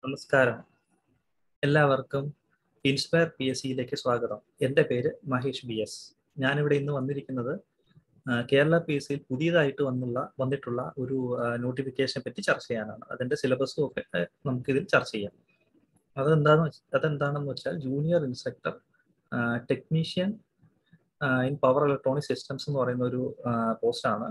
നമസ്കാരം എല്ലാവർക്കും inspire P S സിയിലേക്ക് സ്വാഗതം എൻ്റെ പേര് മഹേഷ് ബി എസ് ഞാനിവിടെ ഇന്ന് വന്നിരിക്കുന്നത് ആ, കേരള പി എസ് സിയിൽ പുതിയതായിട്ട് വന്നുള്ള വന്നിട്ടുള്ള ഒരു നോട്ടിഫിക്കേഷനെ പറ്റി ചർച്ച ചെയ്യാനാണ് അതിൻ്റെ സിലബസും ഒക്കെ ആ, നമുക്കിതിൽ ചർച്ച ചെയ്യാം അതെന്താന്ന് വെച്ച- അതെന്താണെന്ന് വെച്ചാൽ junior instructor technician in power electronic systems എന്ന് പറയുന്ന ഒരു പോസ്റ്റാണ്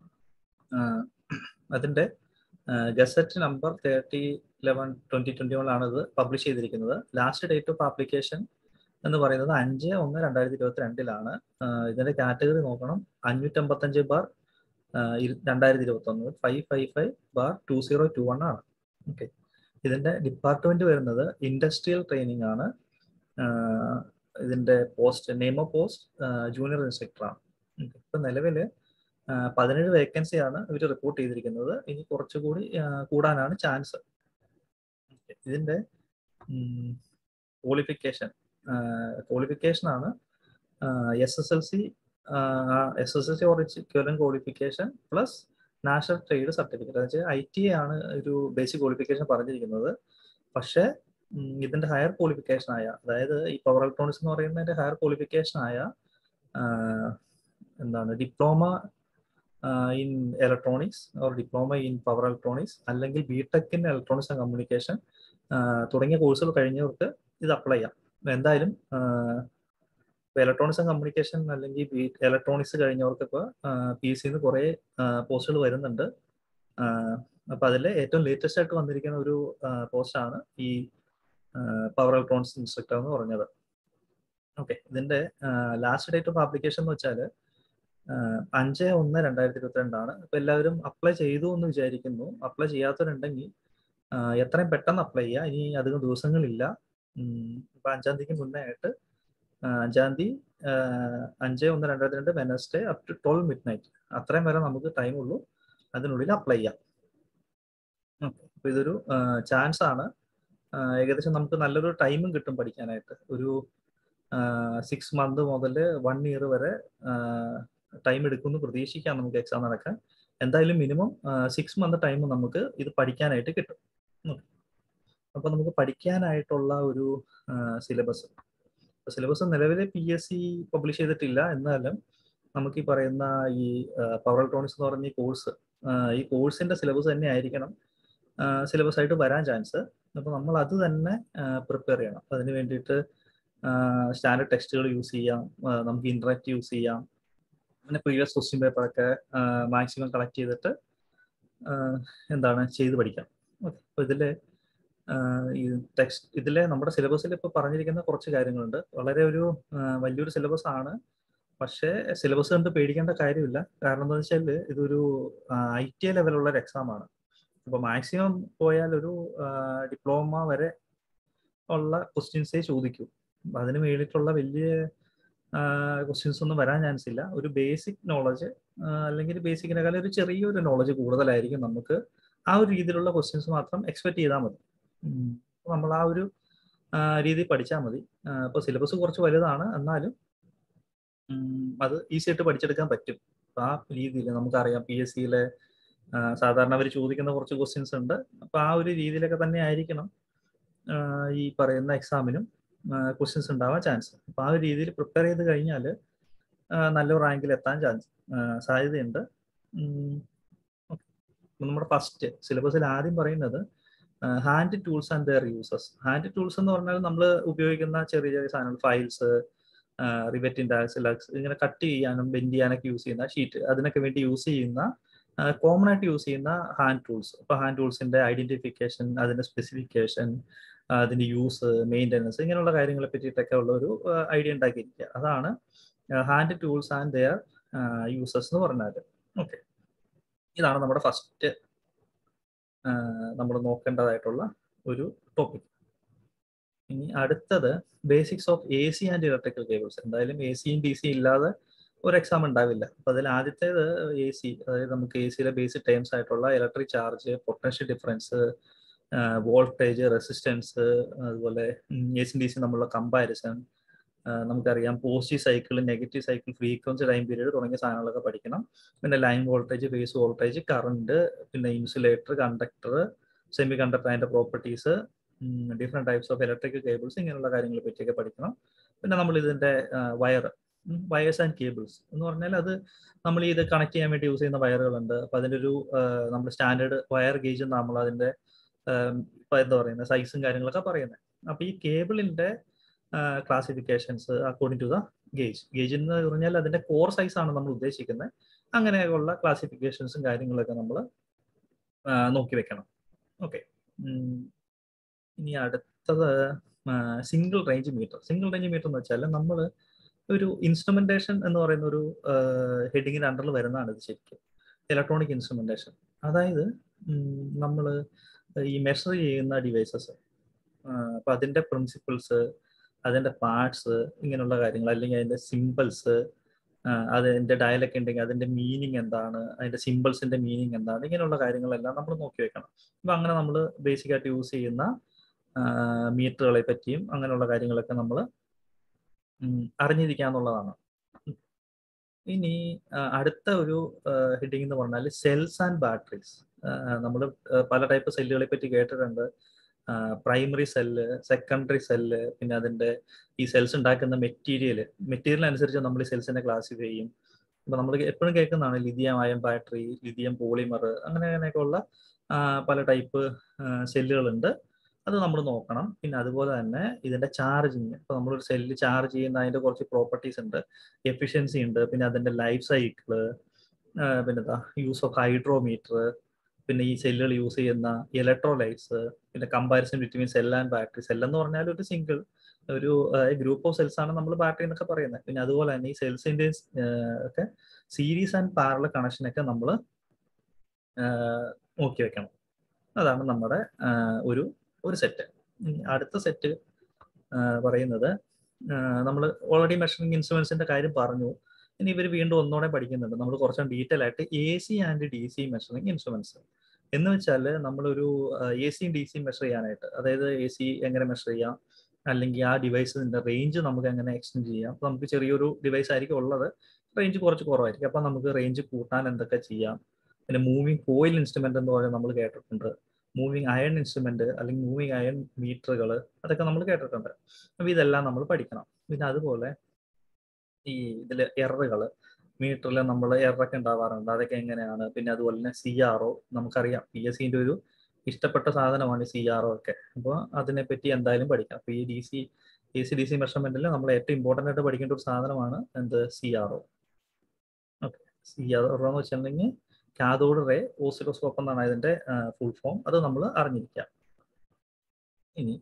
അതിൻ്റെ gazette number thirty eleven twenty twenty വണ്ണിലാണ് ഇത് പബ്ലിഷ് ചെയ്തിരിക്കുന്നത് ലാസ്റ്റ് ഡേറ്റ് ഓഫ് ആപ്ലിക്കേഷൻ എന്ന് പറയുന്നത് അഞ്ച് ഒന്ന് രണ്ടായിരത്തി ഇരുപത്തി രണ്ടിലാണ് ഇതിന്റെ കാറ്റഗറി നോക്കണം അഞ്ഞൂറ്റമ്പത്തഞ്ച് ബാർ രണ്ടായിരത്തി ഇരുപത്തി ഒന്ന് five five five bar two zero two one ആണ് ഓക്കെ ഇതിന്റെ ഡിപ്പാർട്ട്മെന്റ് വരുന്നത് ഇൻഡസ്ട്രിയൽ ട്രെയിനിങ് ആണ് ആഹ് ഇതിന്റെ post name of post junior instructor ആണ് Okay. ഇപ്പൊ നിലവില് ആഹ് പതിനേഴ് വേക്കൻസി ആണ് ഇവർ റിപ്പോർട്ട് ചെയ്തിരിക്കുന്നത് ഇനി കുറച്ചുകൂടി ആഹ് കൂടാനാണ് ചാൻസ് ഇതിന്റെ ക്വാളിഫിക്കേഷൻ ക്വാളിഫിക്കേഷൻ ആണ് S S L C S S L C ഓറിജിക്കലും qualification plus national trade certificate എന്ന് വെച്ചാൽ ഐ ടി ആണ് ഒരു ബേസിക് ക്വാളിഫിക്കേഷൻ പറഞ്ഞിരിക്കുന്നത് പക്ഷേ ഉം, ഇതിന്റെ ഹയർ ക്വാളിഫിക്കേഷൻ ആയ അതായത് ഈ പവർ ഇലക്ട്രോണിക്സ് എന്ന് പറയുന്നതിന്റെ ഹയർ ക്വാളിഫിക്കേഷൻ ആയ ആഹ്, എന്താണ് diploma in electronics or diploma in power electronics അല്ലെങ്കിൽ B tech in electronics and communication തുടങ്ങിയ കോഴ്സുകൾ കഴിഞ്ഞവർക്ക് ഇത് അപ്ലൈ ചെയ്യാം എന്തായാലും ഇലക്ട്രോണിക്സ് ആൻഡ് കമ്മ്യൂണിക്കേഷൻ അല്ലെങ്കിൽ ബി ഇലക്ട്രോണിക്സ് കഴിഞ്ഞവർക്ക് ഇപ്പോൾ പി എസ് സിന്ന് കുറേ പോസ്റ്റുകൾ വരുന്നുണ്ട് അപ്പൊ അതിൽ ഏറ്റവും ലേറ്റസ്റ്റ് ആയിട്ട് വന്നിരിക്കുന്ന ഒരു പോസ്റ്റാണ് ഈ പവർ ഇലക്ട്രോണിക്സ് ഇൻസ്ട്രക്ടർ എന്ന് പറഞ്ഞത് ഓക്കെ ഇതിന്റെ ലാസ്റ്റ് ഡേറ്റ് ഓഫ് ആപ്ലിക്കേഷൻ എന്ന് വെച്ചാൽ അഞ്ച് ഒന്ന് രണ്ടായിരത്തി ഇരുപത്തിരണ്ടാണ് ഇപ്പൊ എല്ലാവരും അപ്ലൈ ചെയ്തു എന്ന് വിചാരിക്കുന്നു അപ്ലൈ ചെയ്യാത്തവരുണ്ടെങ്കിൽ ആ, എത്രയും പെട്ടെന്ന് അപ്ലൈ ചെയ്യുക ഇനി അധികം ദിവസങ്ങളില്ല ഉം, ഇപ്പൊ അഞ്ചാം തീയതിക്ക് മുന്നേ ആയിട്ട് ആ, അഞ്ചാം തീയതി ആ, അഞ്ച് ഒന്ന് രണ്ടായിരത്തി രണ്ട് Wednesday up to twelve midnight അത്രയും വരെ നമുക്ക് ടൈം ഉള്ളൂ അതിനുള്ളിൽ അപ്ലൈ ചെയ്യാം ഓക്കെ അപ്പൊ ഇതൊരു ചാൻസ് ആണ് ആ, ഏകദേശം നമുക്ക് നല്ലൊരു ടൈമും കിട്ടും പഠിക്കാനായിട്ട് ഒരു സിക്സ് മന്ത് മുതൽ വൺ ഇയർ വരെ ടൈം എടുക്കുമെന്ന് പ്രതീക്ഷിക്കാം നമുക്ക് എക്സാം നടക്കാൻ എന്തായാലും മിനിമം സിക്സ് മന്ത് ടൈം നമുക്ക് ഇത് പഠിക്കാനായിട്ട് കിട്ടും Okay. അപ്പൊ നമുക്ക് പഠിക്കാനായിട്ടുള്ള ഒരു സിലബസ് സിലബസ് നിലവിൽ പി എസ് സി പബ്ലിഷ് ചെയ്തിട്ടില്ല എന്നാലും നമുക്ക് ഈ പറയുന്ന ഈ പവർ ഇലക്ട്രോണിക്സ് എന്ന് പറഞ്ഞ ഈ കോഴ്സ് ഈ കോഴ്സിന്റെ സിലബസ് തന്നെ ആയിരിക്കണം സിലബസ് ആയിട്ട് വരാൻ ചാൻസ് അപ്പൊ നമ്മൾ അത് തന്നെ പ്രിപ്പയർ ചെയ്യണം അപ്പൊ അതിന് വേണ്ടിയിട്ട് സ്റ്റാൻഡേർഡ് ടെക്സ്റ്റുകൾ യൂസ് ചെയ്യാം ആ, നമുക്ക് ഇന്ററാക്ട് യൂസ് ചെയ്യാം അങ്ങനെ പ്രീവിയസ് ക്വസ്റ്റ്യൻ പേപ്പറൊക്കെ മാക്സിമം കളക്ട് ചെയ്തിട്ട് ആ, എന്താണ് ചെയ്ത് പഠിക്കാം ഓക്കെ അപ്പോൾ ഇതിൽ ഈ ടെക്സ്റ്റ് ഇതിലെ നമ്മുടെ സിലബസിൽ ഇപ്പോൾ പറഞ്ഞിരിക്കുന്ന കുറച്ച് കാര്യങ്ങളുണ്ട് വളരെ ഒരു ആ, വലിയൊരു സിലബസ് ആണ് പക്ഷേ സിലബസ് കണ്ട് പേടിക്കേണ്ട കാര്യമില്ല കാരണം എന്താ വെച്ചാൽ ഇതൊരു ഐ ടി ഐ ലെവലുള്ള ഒരു എക്സാം ആണ് അപ്പോൾ മാക്സിമം പോയാൽ ഒരു ഡിപ്ലോമ വരെ ഉള്ള ക്വസ്റ്റ്യൻസേ ചോദിക്കൂ അപ്പൊ അതിന് വേണ്ടിയിട്ടുള്ള വലിയ ക്വസ്റ്റ്യൻസ് ഒന്നും വരാൻ ചാൻസ് ഇല്ല ഒരു ബേസിക് നോളജ് അല്ലെങ്കിൽ ബേസിക്കിനേക്കാളും ഒരു ചെറിയൊരു നോളജ് കൂടുതലായിരിക്കും നമുക്ക് ആ ഒരു രീതിയിലുള്ള ക്വസ്റ്റ്യൻസ് മാത്രം എക്സ്പെക്ട് ചെയ്താൽ മതി ഉം. അപ്പൊ നമ്മൾ ആ ഒരു ആ, രീതി പഠിച്ചാൽ മതി അപ്പോൾ സിലബസ് കുറച്ച് വലുതാണ് എന്നാലും ഉം, അത് ഈസി ആയിട്ട് പഠിച്ചെടുക്കാൻ പറ്റും അപ്പൊ ആ രീതിയിൽ നമുക്കറിയാം പി എസ് സിയിലെ സാധാരണ അവർ ചോദിക്കുന്ന കുറച്ച് ക്വസ്റ്റ്യൻസ് ഉണ്ട് അപ്പൊ ആ ഒരു രീതിയിലൊക്കെ തന്നെ ആയിരിക്കണം ആ, ഈ പറയുന്ന എക്സാമിനും ക്വസ്റ്റ്യൻസ് ഉണ്ടാവാൻ ചാൻസ് അപ്പൊ ആ ഒരു രീതിയിൽ പ്രിപ്പയർ ചെയ്ത് കഴിഞ്ഞാൽ നല്ല റാങ്കിൽ എത്താൻ ചാൻസ് സാധ്യതയുണ്ട് ഉം, okay. അപ്പൊ നമ്മുടെ ഫസ്റ്റ് സിലബസിൽ ആദ്യം പറയുന്നത് hand tools and their uses hand tools എന്ന് പറഞ്ഞാൽ നമ്മൾ ഉപയോഗിക്കുന്ന ചെറിയ ചെറിയ സാധനങ്ങൾ ഫയൽസ് റിവെറ്റ് ഇൻഡാക്സ് ലക്സ് ഇങ്ങനെ കട്ട് ചെയ്യാനും ബെൻഡ് ചെയ്യാനൊക്കെ യൂസ് ചെയ്യുന്ന ഷീറ്റ് അതിനൊക്കെ വേണ്ടി യൂസ് ചെയ്യുന്ന കോമൺ ആയിട്ട് യൂസ് ചെയ്യുന്ന ഹാൻഡ് ടൂൾസ് ഇപ്പൊ ഹാൻഡ് ടൂൾസിന്റെ ഐഡന്റിഫിക്കേഷൻ അതിന്റെ സ്പെസിഫിക്കേഷൻ അതിന്റെ യൂസ് മെയിൻ്റെനൻസ് ഇങ്ങനെയുള്ള കാര്യങ്ങളെ പറ്റിയിട്ടൊക്കെ ഉള്ള ഒരു ഐഡിയ ഉണ്ടാക്കിയിരിക്കുക അതാണ് hand tools and their uses എന്ന് പറഞ്ഞാൽ ഓക്കെ ഇതാണ് നമ്മുടെ ഫസ്റ്റ് നമ്മൾ നോക്കേണ്ടതായിട്ടുള്ള ഒരു ടോപ്പിക് ഇനി അടുത്തത് basics of A C and electrical cables എന്തായാലും എ സിയും ഡി സിയും ഇല്ലാതെ ഒരു എക്സാം ഉണ്ടാവില്ല അപ്പൊ അതിൽ ആദ്യത്തേത് എ സി അതായത് നമുക്ക് എ സിയിലെ ബേസിക് ടൈംസ് ആയിട്ടുള്ള electric charge potential difference voltage resistance അതുപോലെ എ സി ഡി സി നമ്മളുള്ള കമ്പാരിസൺ നമുക്കറിയാം positive cycle negative cycle frequency time period തുടങ്ങിയ സാധനങ്ങളൊക്കെ പഠിക്കണം പിന്നെ line voltage phase voltage current പിന്നെ ഇൻസുലേറ്റർ കണ്ടക്ടർ സെമി കണ്ടക്ടർ അതിന്റെ properties different types of electric cables ഇങ്ങനെയുള്ള കാര്യങ്ങളെ പറ്റിയൊക്കെ പഠിക്കണം പിന്നെ നമ്മൾ ഇതിൻ്റെ വയർ വയേഴ്സ് ആൻഡ് കേബിൾസ് എന്ന് പറഞ്ഞാൽ അത് നമ്മൾ ഇത് കണക്ട് ചെയ്യാൻ വേണ്ടി യൂസ് ചെയ്യുന്ന വയറുകളുണ്ട് അപ്പോൾ അതിൻ്റെ ഒരു നമ്മൾ സ്റ്റാൻഡേർഡ് വയർ ഗേജ് നമ്മൾ അതിൻ്റെ ഇപ്പം എന്താ പറയുന്നത് സൈസും കാര്യങ്ങളൊക്കെ പറയുന്നത് അപ്പോൾ ഈ കേബിളിൻ്റെ classifications according to the gauge gauge എന്ന് പറഞ്ഞാൽ അതിൻ്റെ കോർ സൈസ് ആണ് നമ്മൾ ഉദ്ദേശിക്കുന്നത് അങ്ങനെയുള്ള ക്ലാസിഫിക്കേഷൻസും കാര്യങ്ങളൊക്കെ നമ്മൾ നോക്കി വെക്കണം ഓക്കെ ഇനി അടുത്തത് single range meter single range meter എന്ന് വെച്ചാൽ നമ്മൾ ഒരു ഇൻസ്ട്രുമെന്റേഷൻ എന്ന് പറയുന്ന ഒരു ഹെഡിങ്ങിന് അണ്ടറിൽ വരുന്നതാണ് ഇത് ശരിക്കും ഇലക്ട്രോണിക് ഇൻസ്ട്രുമെന്റേഷൻ അതായത് നമ്മൾ ഈ മെഷർ ചെയ്യുന്ന ഡിവൈസസ് അപ്പൊ അതിന്റെ പ്രിൻസിപ്പിൾസ് അതിന്റെ പാർട്സ് ഇങ്ങനെയുള്ള കാര്യങ്ങൾ അല്ലെങ്കിൽ അതിന്റെ സിമ്പിൾസ് അതിന്റെ ഡയലക്ട് ഉണ്ടെങ്കിൽ അതിന്റെ മീനിങ് എന്താണ് അതിന്റെ സിമ്പിൾസിന്റെ മീനിങ് എന്താണ് ഇങ്ങനെയുള്ള കാര്യങ്ങളെല്ലാം നമ്മൾ നോക്കി വെക്കണം അപ്പൊ അങ്ങനെ നമ്മൾ ബേസിക് ആയിട്ട് യൂസ് ചെയ്യുന്ന മീറ്ററുകളെ പറ്റിയും അങ്ങനെയുള്ള കാര്യങ്ങളൊക്കെ നമ്മൾ അറിഞ്ഞിരിക്കുക എന്നുള്ളതാണ് ഇനി അടുത്ത ഒരു ഹെഡിങ് എന്ന് പറഞ്ഞാൽ സെൽസ് ആൻഡ് ബാറ്ററീസ് നമ്മൾ പല ടൈപ്പ് സെല്ലുകളെ പറ്റി കേട്ടിട്ടുണ്ട് പ്രൈമറി സെല്ല് സെക്കൻഡറി സെല്ല് പിന്നെ അതിന്റെ ഈ സെൽസ് ഉണ്ടാക്കുന്ന മെറ്റീരിയൽ മെറ്റീരിയൽ അനുസരിച്ച് നമ്മൾ ഈ സെൽസിനെ ക്ലാസിഫൈ ചെയ്യും അപ്പൊ നമ്മൾ എപ്പോഴും കേൾക്കുന്നതാണ് lithium ion battery lithium polymer അങ്ങനെ അങ്ങനെയൊക്കെ ഉള്ള പല ടൈപ്പ് സെല്ലുകളുണ്ട് അത് നമ്മൾ നോക്കണം പിന്നെ അതുപോലെ തന്നെ ഇതിന്റെ ചാർജിങ് ഇപ്പൊ നമ്മളൊരു സെല്ല് ചാർജ് ചെയ്യുന്ന അതിന്റെ കുറച്ച് പ്രോപ്പർട്ടീസ് ഉണ്ട് എഫിഷ്യൻസി ഉണ്ട് പിന്നെ അതിന്റെ ലൈഫ് സൈക്കിള് പിന്നെ യൂസ് ഓഫ് ഹൈഡ്രോമീറ്റർ പിന്നെ ഈ സെല്ലുകൾ യൂസ് ചെയ്യുന്ന ഇലക്ട്രോലൈറ്റ്സ് പിന്നെ comparison between cell and battery cell എന്ന് പറഞ്ഞാൽ ഒരു സിംഗിൾ ഒരു ഗ്രൂപ്പ് ഓഫ് സെൽസ് ആണ് നമ്മൾ ബാറ്ററി എന്നൊക്കെ പറയുന്നത് പിന്നെ അതുപോലെ തന്നെ ഈ സെൽസിന്റെ ഒക്കെ സീരീസ് ആൻഡ് പാരല കണക്ഷൻ ഒക്കെ നമ്മൾ നോക്കി വെക്കണം അതാണ് നമ്മുടെ ഒരു ഒരു സെറ്റ് അടുത്ത സെറ്റ് പറയുന്നത് നമ്മൾ ഓൾറെഡി മെഷറിംഗ് ഇൻസ്ട്രുമെന്റ്സിന്റെ കാര്യം പറഞ്ഞു ഇനി ഇവർ വീണ്ടും ഒന്നോടെ പഠിക്കുന്നുണ്ട് നമ്മൾ കുറച്ചും ഡീറ്റെയിൽ ആയിട്ട് A C and D C measuring instruments എന്ന് വെച്ചാൽ നമ്മളൊരു എ സിയും ഡി സിയും മെഷർ ചെയ്യാനായിട്ട് അതായത് എ സി എങ്ങനെ മെഷർ ചെയ്യാം അല്ലെങ്കിൽ ആ ഡിവൈസിന്റെ റേഞ്ച് നമുക്ക് എങ്ങനെ എക്സ്റ്റെൻഡ് ചെയ്യാം അപ്പൊ നമുക്ക് ചെറിയൊരു ഡിവൈസ് ആയിരിക്കും ഉള്ളത് റേഞ്ച് കുറച്ച് കുറവായിരിക്കും അപ്പൊ നമുക്ക് റേഞ്ച് കൂട്ടാൻ എന്തൊക്കെ ചെയ്യാം പിന്നെ മൂവിങ് കോയിൽ ഇൻസ്ട്രുമെന്റ് എന്ന് പറയുന്നത് നമ്മൾ കേട്ടിട്ടുണ്ട് മൂവിങ് അയൺ ഇൻസ്ട്രുമെന്റ് അല്ലെങ്കിൽ മൂവിങ് അയൺ മീറ്ററുകൾ അതൊക്കെ നമ്മൾ കേട്ടിട്ടുണ്ട് അപ്പൊ ഇതെല്ലാം നമ്മൾ പഠിക്കണം പിന്നെ അതുപോലെ ഈ ഇതിൽ എററുകൾ മീറ്ററിൽ നമ്മൾ എററൊക്കെ ഉണ്ടാവാറുണ്ട് അതൊക്കെ എങ്ങനെയാണ് പിന്നെ അതുപോലെ തന്നെ സി ആർ ഒ നമുക്കറിയാം പി എസ് സിന്റെ ഒരു ഇഷ്ടപ്പെട്ട സാധനമാണ് സി ആർ ഒ ഒക്കെ അപ്പോൾ അതിനെപ്പറ്റി എന്തായാലും പഠിക്കാം അപ്പോൾ ഈ D C A C D C മെഷർമെന്റിൽ നമ്മൾ ഏറ്റവും ഇമ്പോർട്ടൻ്റ് ആയിട്ട് പഠിക്കേണ്ട ഒരു സാധനമാണ് എന്ത് C R O okay C R O എന്ന് വെച്ചിട്ടുണ്ടെങ്കിൽ കാതോഡ് റേ ഓസിലോസ്കോപ്പ് എന്നാണ് ഇതിന്റെ ഫുൾ ഫോം അത് നമ്മൾ അറിഞ്ഞിരിക്കാം ഇനി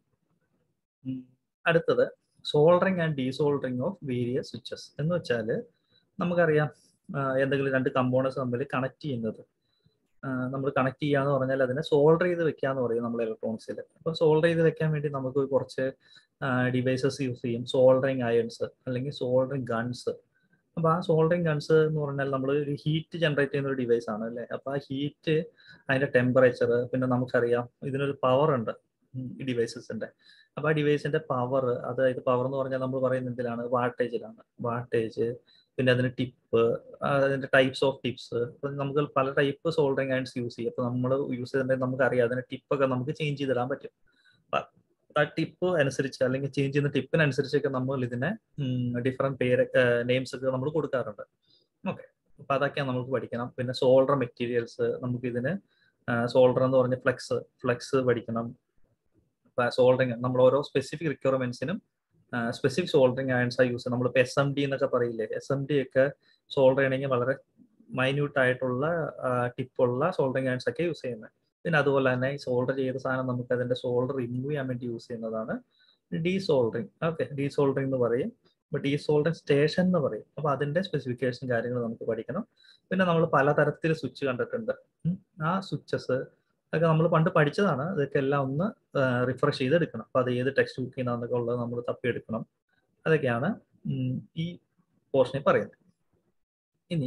അടുത്തത് soldering and desoldering of various switches എന്ന് വെച്ചാൽ നമുക്കറിയാം എന്തെങ്കിലും രണ്ട് കമ്പോണൻസ് തമ്മിൽ കണക്ട് ചെയ്യുന്നത് നമ്മൾ കണക്ട് ചെയ്യാന്ന് പറഞ്ഞാൽ അതിനെ സോൾഡർ ചെയ്ത് വെക്കാന്ന് പറയും നമ്മൾ ഇലക്ട്രോണിക്സിൽ അപ്പോൾ സോൾഡർ ചെയ്ത് വെക്കാൻ വേണ്ടി നമുക്ക് കുറച്ച് ഡിവൈസസ് യൂസ് ചെയ്യും സോൾഡറിങ് അയൺസ് അല്ലെങ്കിൽ സോൾഡറിങ് ഗൺസ് അപ്പൊ ആ സോൾഡറിങ് ഗൺസ് എന്ന് പറഞ്ഞാൽ നമ്മൾ ഒരു ഹീറ്റ് ജനറേറ്റ് ചെയ്യുന്ന ഒരു ഡിവൈസ് ആണ് അല്ലേ അപ്പൊ ആ ഹീറ്റ് അതിന്റെ ടെമ്പറേച്ചർ പിന്നെ നമുക്കറിയാം ഇതിനൊരു പവർ ഉണ്ട് ഈ ഡിവൈസസിന്റെ അപ്പൊ ആ ഡിവൈസിന്റെ പവർ അതായത് പവർ എന്ന് പറഞ്ഞാൽ നമ്മൾ പറയുന്ന എന്തിലാണ് വാട്ടേജിലാണ് വാട്ടേജ് പിന്നെ അതിന് ടിപ്പ് അതിന്റെ ടൈപ്സ് ഓഫ് ടിപ്സ് നമുക്ക് പല ടൈപ്പ് സോൾഡറിങ് അയൺസ് യൂസ് ചെയ്യും അപ്പൊ നമ്മൾ യൂസ് ചെയ്തിട്ടുണ്ടെങ്കിൽ നമുക്കറിയാം അതിന്റെ ടിപ്പൊക്കെ നമുക്ക് ചേഞ്ച് ചെയ്തിടാൻ പറ്റും ആ ടിപ്പ് അനുസരിച്ച് അല്ലെങ്കിൽ ചേഞ്ച് ചെയ്യുന്ന ടിപ്പിനനുസരിച്ചൊക്കെ നമ്മൾ ഇതിനെ ഡിഫറെന്റ് പേര് നെയിംസ് ഒക്കെ നമ്മൾ കൊടുക്കാറുണ്ട് ഓക്കെ അപ്പൊ അതൊക്കെയാണ് നമുക്ക് പഠിക്കണം പിന്നെ സോൾഡർ മെറ്റീരിയൽസ് നമുക്ക് ഇതിന് സോൾഡർ എന്ന് പറഞ്ഞ ഫ്ലെക്സ് ഫ്ലെക്സ് പഠിക്കണം സോൾഡറിങ് നമ്മൾ ഓരോ സ്പെസിഫിക് റിക്വയർമെന്റ്സിനും സ്പെസിഫിക് സോൾഡറിങ് അയൺസ് യൂസ് നമ്മൾ ഇപ്പോൾ എസ് എം ഡി എന്നൊക്കെ പറയില്ലേ എസ് എം ഡി ഒക്കെ സോൾഡർ ചെയ്യണമെങ്കിൽ വളരെ മൈന്യൂട്ട് ആയിട്ടുള്ള ടിപ്പുള്ള സോൾഡറിങ് അയൺസ് ഒക്കെ യൂസ് ചെയ്യുന്നത് പിന്നെ അതുപോലെ തന്നെ ഈ സോൾഡർ ചെയ്ത സാധനം നമുക്ക് അതിന്റെ സോൾഡർ റിമൂവ് ചെയ്യാൻ വേണ്ടി യൂസ് ചെയ്യുന്നതാണ് desoldering okay desoldering എന്ന് പറയും ഡീ സോൾഡറിങ് സ്റ്റേഷൻ എന്ന് പറയും അപ്പൊ അതിന്റെ സ്പെസിഫിക്കേഷൻ കാര്യങ്ങൾ നമുക്ക് പഠിക്കണം പിന്നെ നമ്മൾ പലതരത്തിൽ സ്വിച്ച് കണ്ടിട്ടുണ്ട് ആ സ്വിച്ചസ് ഒക്കെ നമ്മൾ പണ്ട് പഠിച്ചതാണ് ഇതൊക്കെ എല്ലാം ഒന്ന് റിഫ്രഷ് ചെയ്തെടുക്കണം അപ്പൊ അത് ഏത് ടെക്സ്റ്റ് ബുക്കിൽ നിന്നൊക്കെ ഉള്ളത് നമ്മൾ തപ്പിയെടുക്കണം അതൊക്കെയാണ് ഈ പോർഷനിൽ പറയുന്നത് ഇനി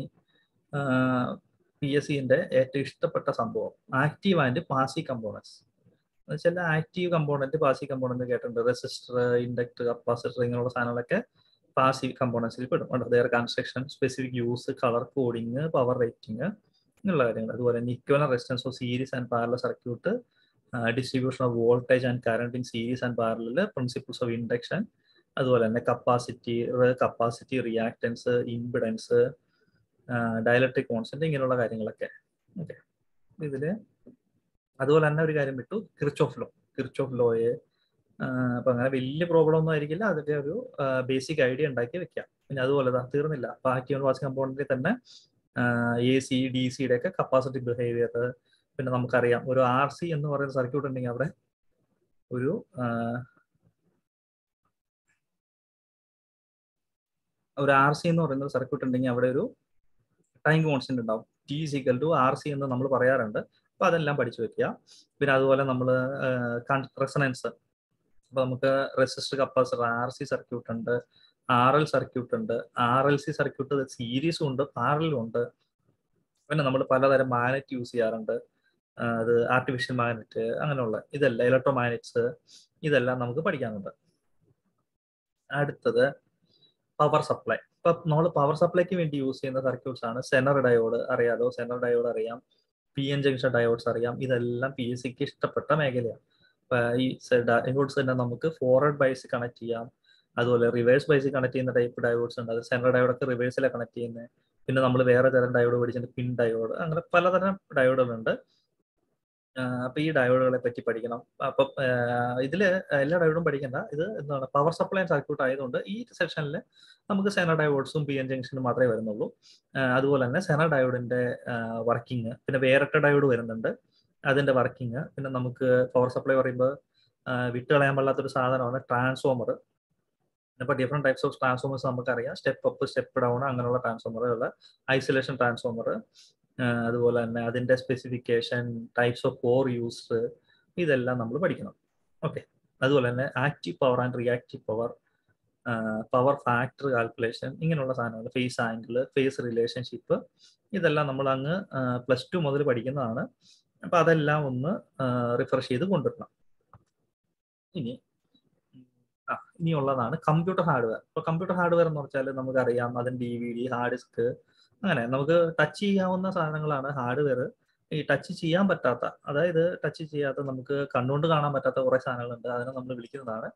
പി എസ് സിന്റെ ഏറ്റവും ഇഷ്ടപ്പെട്ട സംഭവം ആക്റ്റീവ് ആൻഡ് പാസീവ് കമ്പോണൻസ് വെച്ചാൽ ആക്റ്റീവ് കമ്പോണന്റ് പാസീവ് കമ്പോണന്റ് കേട്ടിട്ടുണ്ട് റെസിസ്റ്റർ ഇൻഡക്ടർ കപ്പാസിറ്റർ ഇങ്ങനെയുള്ള സാധനങ്ങളൊക്കെ പാസീവ് കമ്പോണൻസിൽ പെടും their construction specific use colour coding power rating എന്നുള്ള കാര്യങ്ങൾ അതുപോലെ തന്നെ equivalent resistance of series and parallel circuit distribution of voltage and current in series and പാരലിൽ പ്രിൻസിപ്പിൾസ് ഓഫ് ഇൻഡക്ഷൻ അതുപോലെ തന്നെ capacity capacity reactance impedance dielectric constant ഇങ്ങനെയുള്ള കാര്യങ്ങളൊക്കെ okay ഇതില് അതുപോലെ തന്നെ ഒരു കാര്യം വിട്ടു കിർച്ച് ഓഫ് ലോ കിർച്ച് ഓഫ് ലോയെ അപ്പൊ അങ്ങനെ വലിയ പ്രോബ്ലം ഒന്നും ആയിരിക്കില്ല അതിന്റെ ഒരു ബേസിക് ഐഡിയ ഉണ്ടാക്കി വെക്കാം പിന്നെ അതുപോലെ തീർന്നില്ല ബാക്കി വാസ് കമ്പോണന്റിൽ തന്നെ എ സി ഡി സിയുടെ ഒക്കെ കപ്പാസിറ്റി ബിഹേവിയർ പിന്നെ നമുക്കറിയാം ഒരു ആർ സി എന്ന് പറയുന്ന സർക്യൂട്ട് ഉണ്ടെങ്കിൽ അവിടെ ഒരു ഒരു ആർ സി എന്ന് പറയുന്ന സർക്യൂട്ട് ഉണ്ടെങ്കിൽ അവിടെ ഒരു ടൈം കോൺസ്റ്റന്റ് ഉണ്ടാവും T equal to R C എന്ന് നമ്മൾ പറയാറുണ്ട് അപ്പൊ അതെല്ലാം പഠിച്ചു വെക്കുക പിന്നെ അതുപോലെ നമ്മൾ റെസണൻസ് അപ്പൊ നമുക്ക് resistor capacitor R C circuit ഉണ്ട് ആർ എൽ സർക്യൂട്ട് ഉണ്ട് ആർ എൽ സി സർക്യൂട്ട് സീരീസും ഉണ്ട് പാരലും ഉണ്ട് പിന്നെ നമ്മൾ പലതരം മാഗ്നറ്റ് യൂസ് ചെയ്യാറുണ്ട് അത് ആർട്ടിഫിഷ്യൽ മാഗ്നറ്റ് അങ്ങനെയുള്ള ഇതെല്ലാം ഇലക്ട്രോ മാഗ്നറ്റ്സ് ഇതെല്ലാം നമുക്ക് പഠിക്കാനുണ്ട് അടുത്തത് പവർ സപ്ലൈ ഇപ്പൊ നമ്മൾ പവർ സപ്ലൈക്ക് വേണ്ടി യൂസ് ചെയ്യുന്ന സർക്യൂട്ട്സ് ആണ് സെനർ ഡയോഡ് അറിയാലോ സെനർ ഡയോഡ് അറിയാം പി എൻ ജംഗ്ഷൻ ഡയോഡ്സ് അറിയാം ഇതെല്ലാം പി എസ് സിക്ക് ഇഷ്ടപ്പെട്ട മേഖലയാണ് ഇപ്പൊ ഈ ഡയോഡ്സ് തന്നെ നമുക്ക് ഫോർവേഡ് ബൈസ് കണക്ട് ചെയ്യാം അതുപോലെ റിവേഴ്സ് ബൈസ് കണക്ട് ചെയ്യുന്ന ടൈപ്പ് ഡയോഡ്സ് ഉണ്ട് അത് സെൻട്രൽ ഡയോഡൊക്കെ റിവേഴ്സിലെ കണക്ട് ചെയ്യുന്നത് പിന്നെ നമ്മൾ വേറെ തരം ഡയോഡ് പഠിച്ചിട്ടുണ്ട് പിൻ ഡയോഡ് അങ്ങനെ പലതരം ഡയോഡുകളുണ്ട് അപ്പൊ ഈ ഡയോഡുകളെ പറ്റി പഠിക്കണം അപ്പം ഇതില് എല്ലാ ഡയോഡും പഠിക്കണ്ട ഇത് എന്താണ് പവർ സപ്ലൈ സർക്യൂട്ട് ആയതുകൊണ്ട് ഈ സെക്ഷനിൽ നമുക്ക് സെന ഡയോഡ്സും പി എൻ ജംഗ്ഷനും മാത്രമേ വരുന്നുള്ളൂ അതുപോലെ തന്നെ സെന ഡയോഡിന്റെ വർക്കിംഗ് പിന്നെ വേറിട്ട ഡയോഡ് വരുന്നുണ്ട് അതിന്റെ വർക്കിംഗ് പിന്നെ നമുക്ക് പവർ സപ്ലൈ പറയുമ്പോൾ വിട്ടുകളയാൻ പാടില്ലാത്തൊരു സാധനമാണ് ട്രാൻസ്ഫോമർ ഇപ്പൊ ഡിഫറെന്റ് ടൈപ്സ് ഓഫ് ട്രാൻസ്ഫോമേഴ്സ് നമുക്കറിയാം സ്റ്റെപ്പ് അപ്പ് സ്റ്റെപ്പ് ഡൗൺ അങ്ങനെയുള്ള ട്രാൻസ്ഫോമറുകൾ ഐസൊലേഷൻ ട്രാൻസ്ഫോമർ അതുപോലെ തന്നെ അതിന്റെ specification types of core use ഇതെല്ലാം നമ്മൾ പഠിക്കണം ഓക്കെ അതുപോലെ തന്നെ active power and reactive power power factor calculation ഇങ്ങനെയുള്ള സാധനങ്ങൾ ഫേസ് ആംഗിൾ ഫേസ് റിലേഷൻഷിപ്പ് ഇതെല്ലാം നമ്മൾ അങ്ങ് പ്ലസ് ടു മുതൽ പഠിക്കുന്നതാണ് അപ്പൊ അതെല്ലാം ഒന്ന് റിഫ്രഷ് ചെയ്ത് കൊണ്ടുവരണം ഇനി ആ ഇനിയുള്ളതാണ് കമ്പ്യൂട്ടർ ഹാർഡ്വെയർ ഇപ്പൊ കമ്പ്യൂട്ടർ ഹാർഡ്വെയർ എന്ന് വെച്ചാൽ നമുക്കറിയാം അതിന് D V D hard disk അങ്ങനെ നമുക്ക് ടച്ച് ചെയ്യാവുന്ന സാധനങ്ങളാണ് ഹാർഡ്വെയർ ഈ ടച്ച് ചെയ്യാൻ പറ്റാത്ത അതായത് ടച്ച് ചെയ്യാത്ത നമുക്ക് കണ്ണുകൊണ്ട് കാണാൻ പറ്റാത്ത കുറെ സാധനങ്ങളുണ്ട് അതിനെ നമ്മൾ വിളിക്കുന്നതാണ്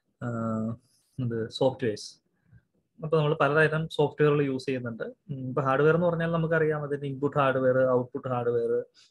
ഇത് സോഫ്റ്റ്വെയർസ് അപ്പൊ നമ്മൾ പലതരം സോഫ്റ്റ്വെയറുകൾ യൂസ് ചെയ്യുന്നുണ്ട് ഇപ്പൊ ഹാർഡ്വെയർ എന്ന് പറഞ്ഞാൽ നമുക്കറിയാം അതിന്റെ input hardware output hardware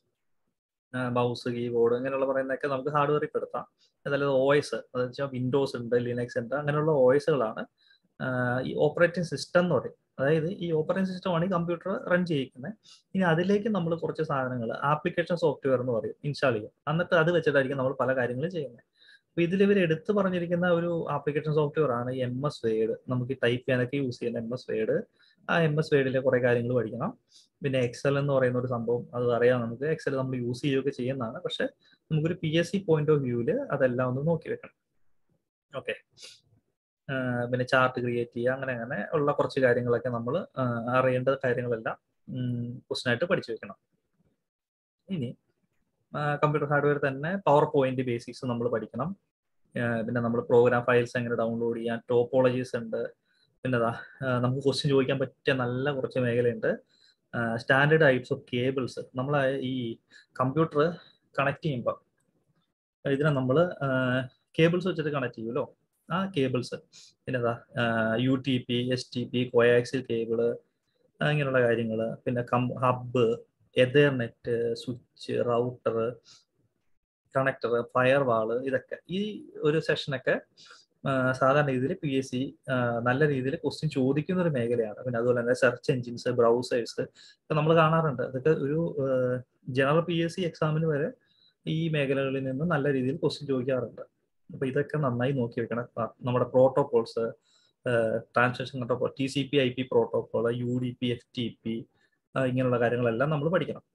mouse keyboard അങ്ങനെയുള്ള പറയുന്നതൊക്കെ നമുക്ക് ഹാർഡ്വെയറിൽ പെടുത്താം അതല്ലാതെ ഒ എസ് അതെന്ന് വെച്ചാൽ വിൻഡോസ് ഉണ്ട് ലിനക്സ് ഉണ്ട് അങ്ങനെയുള്ള ഒ എസുകളാണ് ഈ ഓപ്പറേറ്റിംഗ് സിസ്റ്റം എന്ന് പറയും അതായത് ഈ ഓപ്പറേറ്റിംഗ് സിസ്റ്റമാണ് ഈ കമ്പ്യൂട്ടർ റൺ ചെയ്യിക്കുന്നത് ഇനി അതിലേക്ക് നമ്മൾ കുറച്ച് സാധനങ്ങൾ ആപ്ലിക്കേഷൻ സോഫ്റ്റ്വെയർ എന്ന് പറയും ഇൻസ്റ്റാൾ ചെയ്യും എന്നിട്ട് അത് വെച്ചിട്ടായിരിക്കും നമ്മൾ പല കാര്യങ്ങളും ചെയ്യുന്നത് അപ്പൊ ഇതിൽ ഇവർ എടുത്തു പറഞ്ഞിരിക്കുന്ന ഒരു ആപ്ലിക്കേഷൻ സോഫ്റ്റ്വെയർ ആണ് എം എസ് വേഡ് നമുക്ക് ടൈപ്പ് ചെയ്യാനൊക്കെ യൂസ് ചെയ്യുന്ന എം എസ് വേഡ് ആ എം എസ് വേഡിലെ കുറെ കാര്യങ്ങൾ പഠിക്കണം പിന്നെ എക്സൽ എന്ന് പറയുന്ന ഒരു സംഭവം അത് അറിയാം നമുക്ക് എക്സൽ നമ്മൾ യൂസ് ചെയ്യുകയൊക്കെ ചെയ്യുന്നതാണ് പക്ഷെ നമുക്കൊരു P S C point of വ്യൂവില് അതെല്ലാം ഒന്ന് നോക്കി വെക്കണം ഓക്കെ പിന്നെ ചാർട്ട് ക്രിയേറ്റ് ചെയ്യുക അങ്ങനെ അങ്ങനെ ഉള്ള കുറച്ച് കാര്യങ്ങളൊക്കെ നമ്മൾ അറിയേണ്ട കാര്യങ്ങളെല്ലാം ക്വസ്റ്റൻ ആയിട്ട് പഠിച്ചു വെക്കണം ഇനി കമ്പ്യൂട്ടർ ഹാർഡ്വെയർ തന്നെ പവർ പോയിന്റ് ബേസിക്സ് നമ്മൾ പഠിക്കണം പിന്നെ നമ്മൾ പ്രോഗ്രാം ഫയൽസ് എങ്ങനെ ഡൗൺലോഡ് ചെയ്യാൻ ടോപ്പോളജീസ് ഉണ്ട് പിന്നെ നമുക്ക് ക്വസ്റ്റ്യൻ ചോദിക്കാൻ പറ്റിയ നല്ല കുറച്ച് മേഖലയുണ്ട് സ്റ്റാൻഡേർഡ് ടൈപ്സ് ഓഫ് കേബിൾസ് നമ്മൾ ഈ കമ്പ്യൂട്ടർ കണക്ട് ചെയ്യുമ്പോൾ ഇതിനെ നമ്മൾ കേബിൾസ് വെച്ചിട്ട് കണക്ട് ചെയ്യുമല്ലോ ആ കേബിൾസ് പിന്നെന്താ U T P S T P coaxial cable ഇങ്ങനെയുള്ള കാര്യങ്ങൾ പിന്നെ കം hub Ethernet switch router connector firewall ഇതൊക്കെ ഈ ഒരു സെഷനൊക്കെ സാധാരണ രീതിയിൽ പി എസ് സി നല്ല രീതിയിൽ ക്വസ്റ്റ്യൻ ചോദിക്കുന്ന ഒരു മേഖലയാണ് പിന്നെ അതുപോലെ തന്നെ സെർച്ച് എഞ്ചിൻസ് ബ്രൗസേഴ്സ് ഒക്കെ നമ്മൾ കാണാറുണ്ട് അതൊക്കെ ഒരു ജനറൽ പി എസ് സി എക്സാമിന് വരെ ഈ മേഖലകളിൽ നിന്ന് നല്ല രീതിയിൽ ക്വസ്റ്റ്യൻ ചോദിക്കാറുണ്ട് അപ്പൊ ഇതൊക്കെ നന്നായി നോക്കി വെക്കണം നമ്മുടെ protocols transaction control T C P I P protocol U D P F T P ഇങ്ങനെയുള്ള കാര്യങ്ങളെല്ലാം നമ്മൾ പഠിക്കണം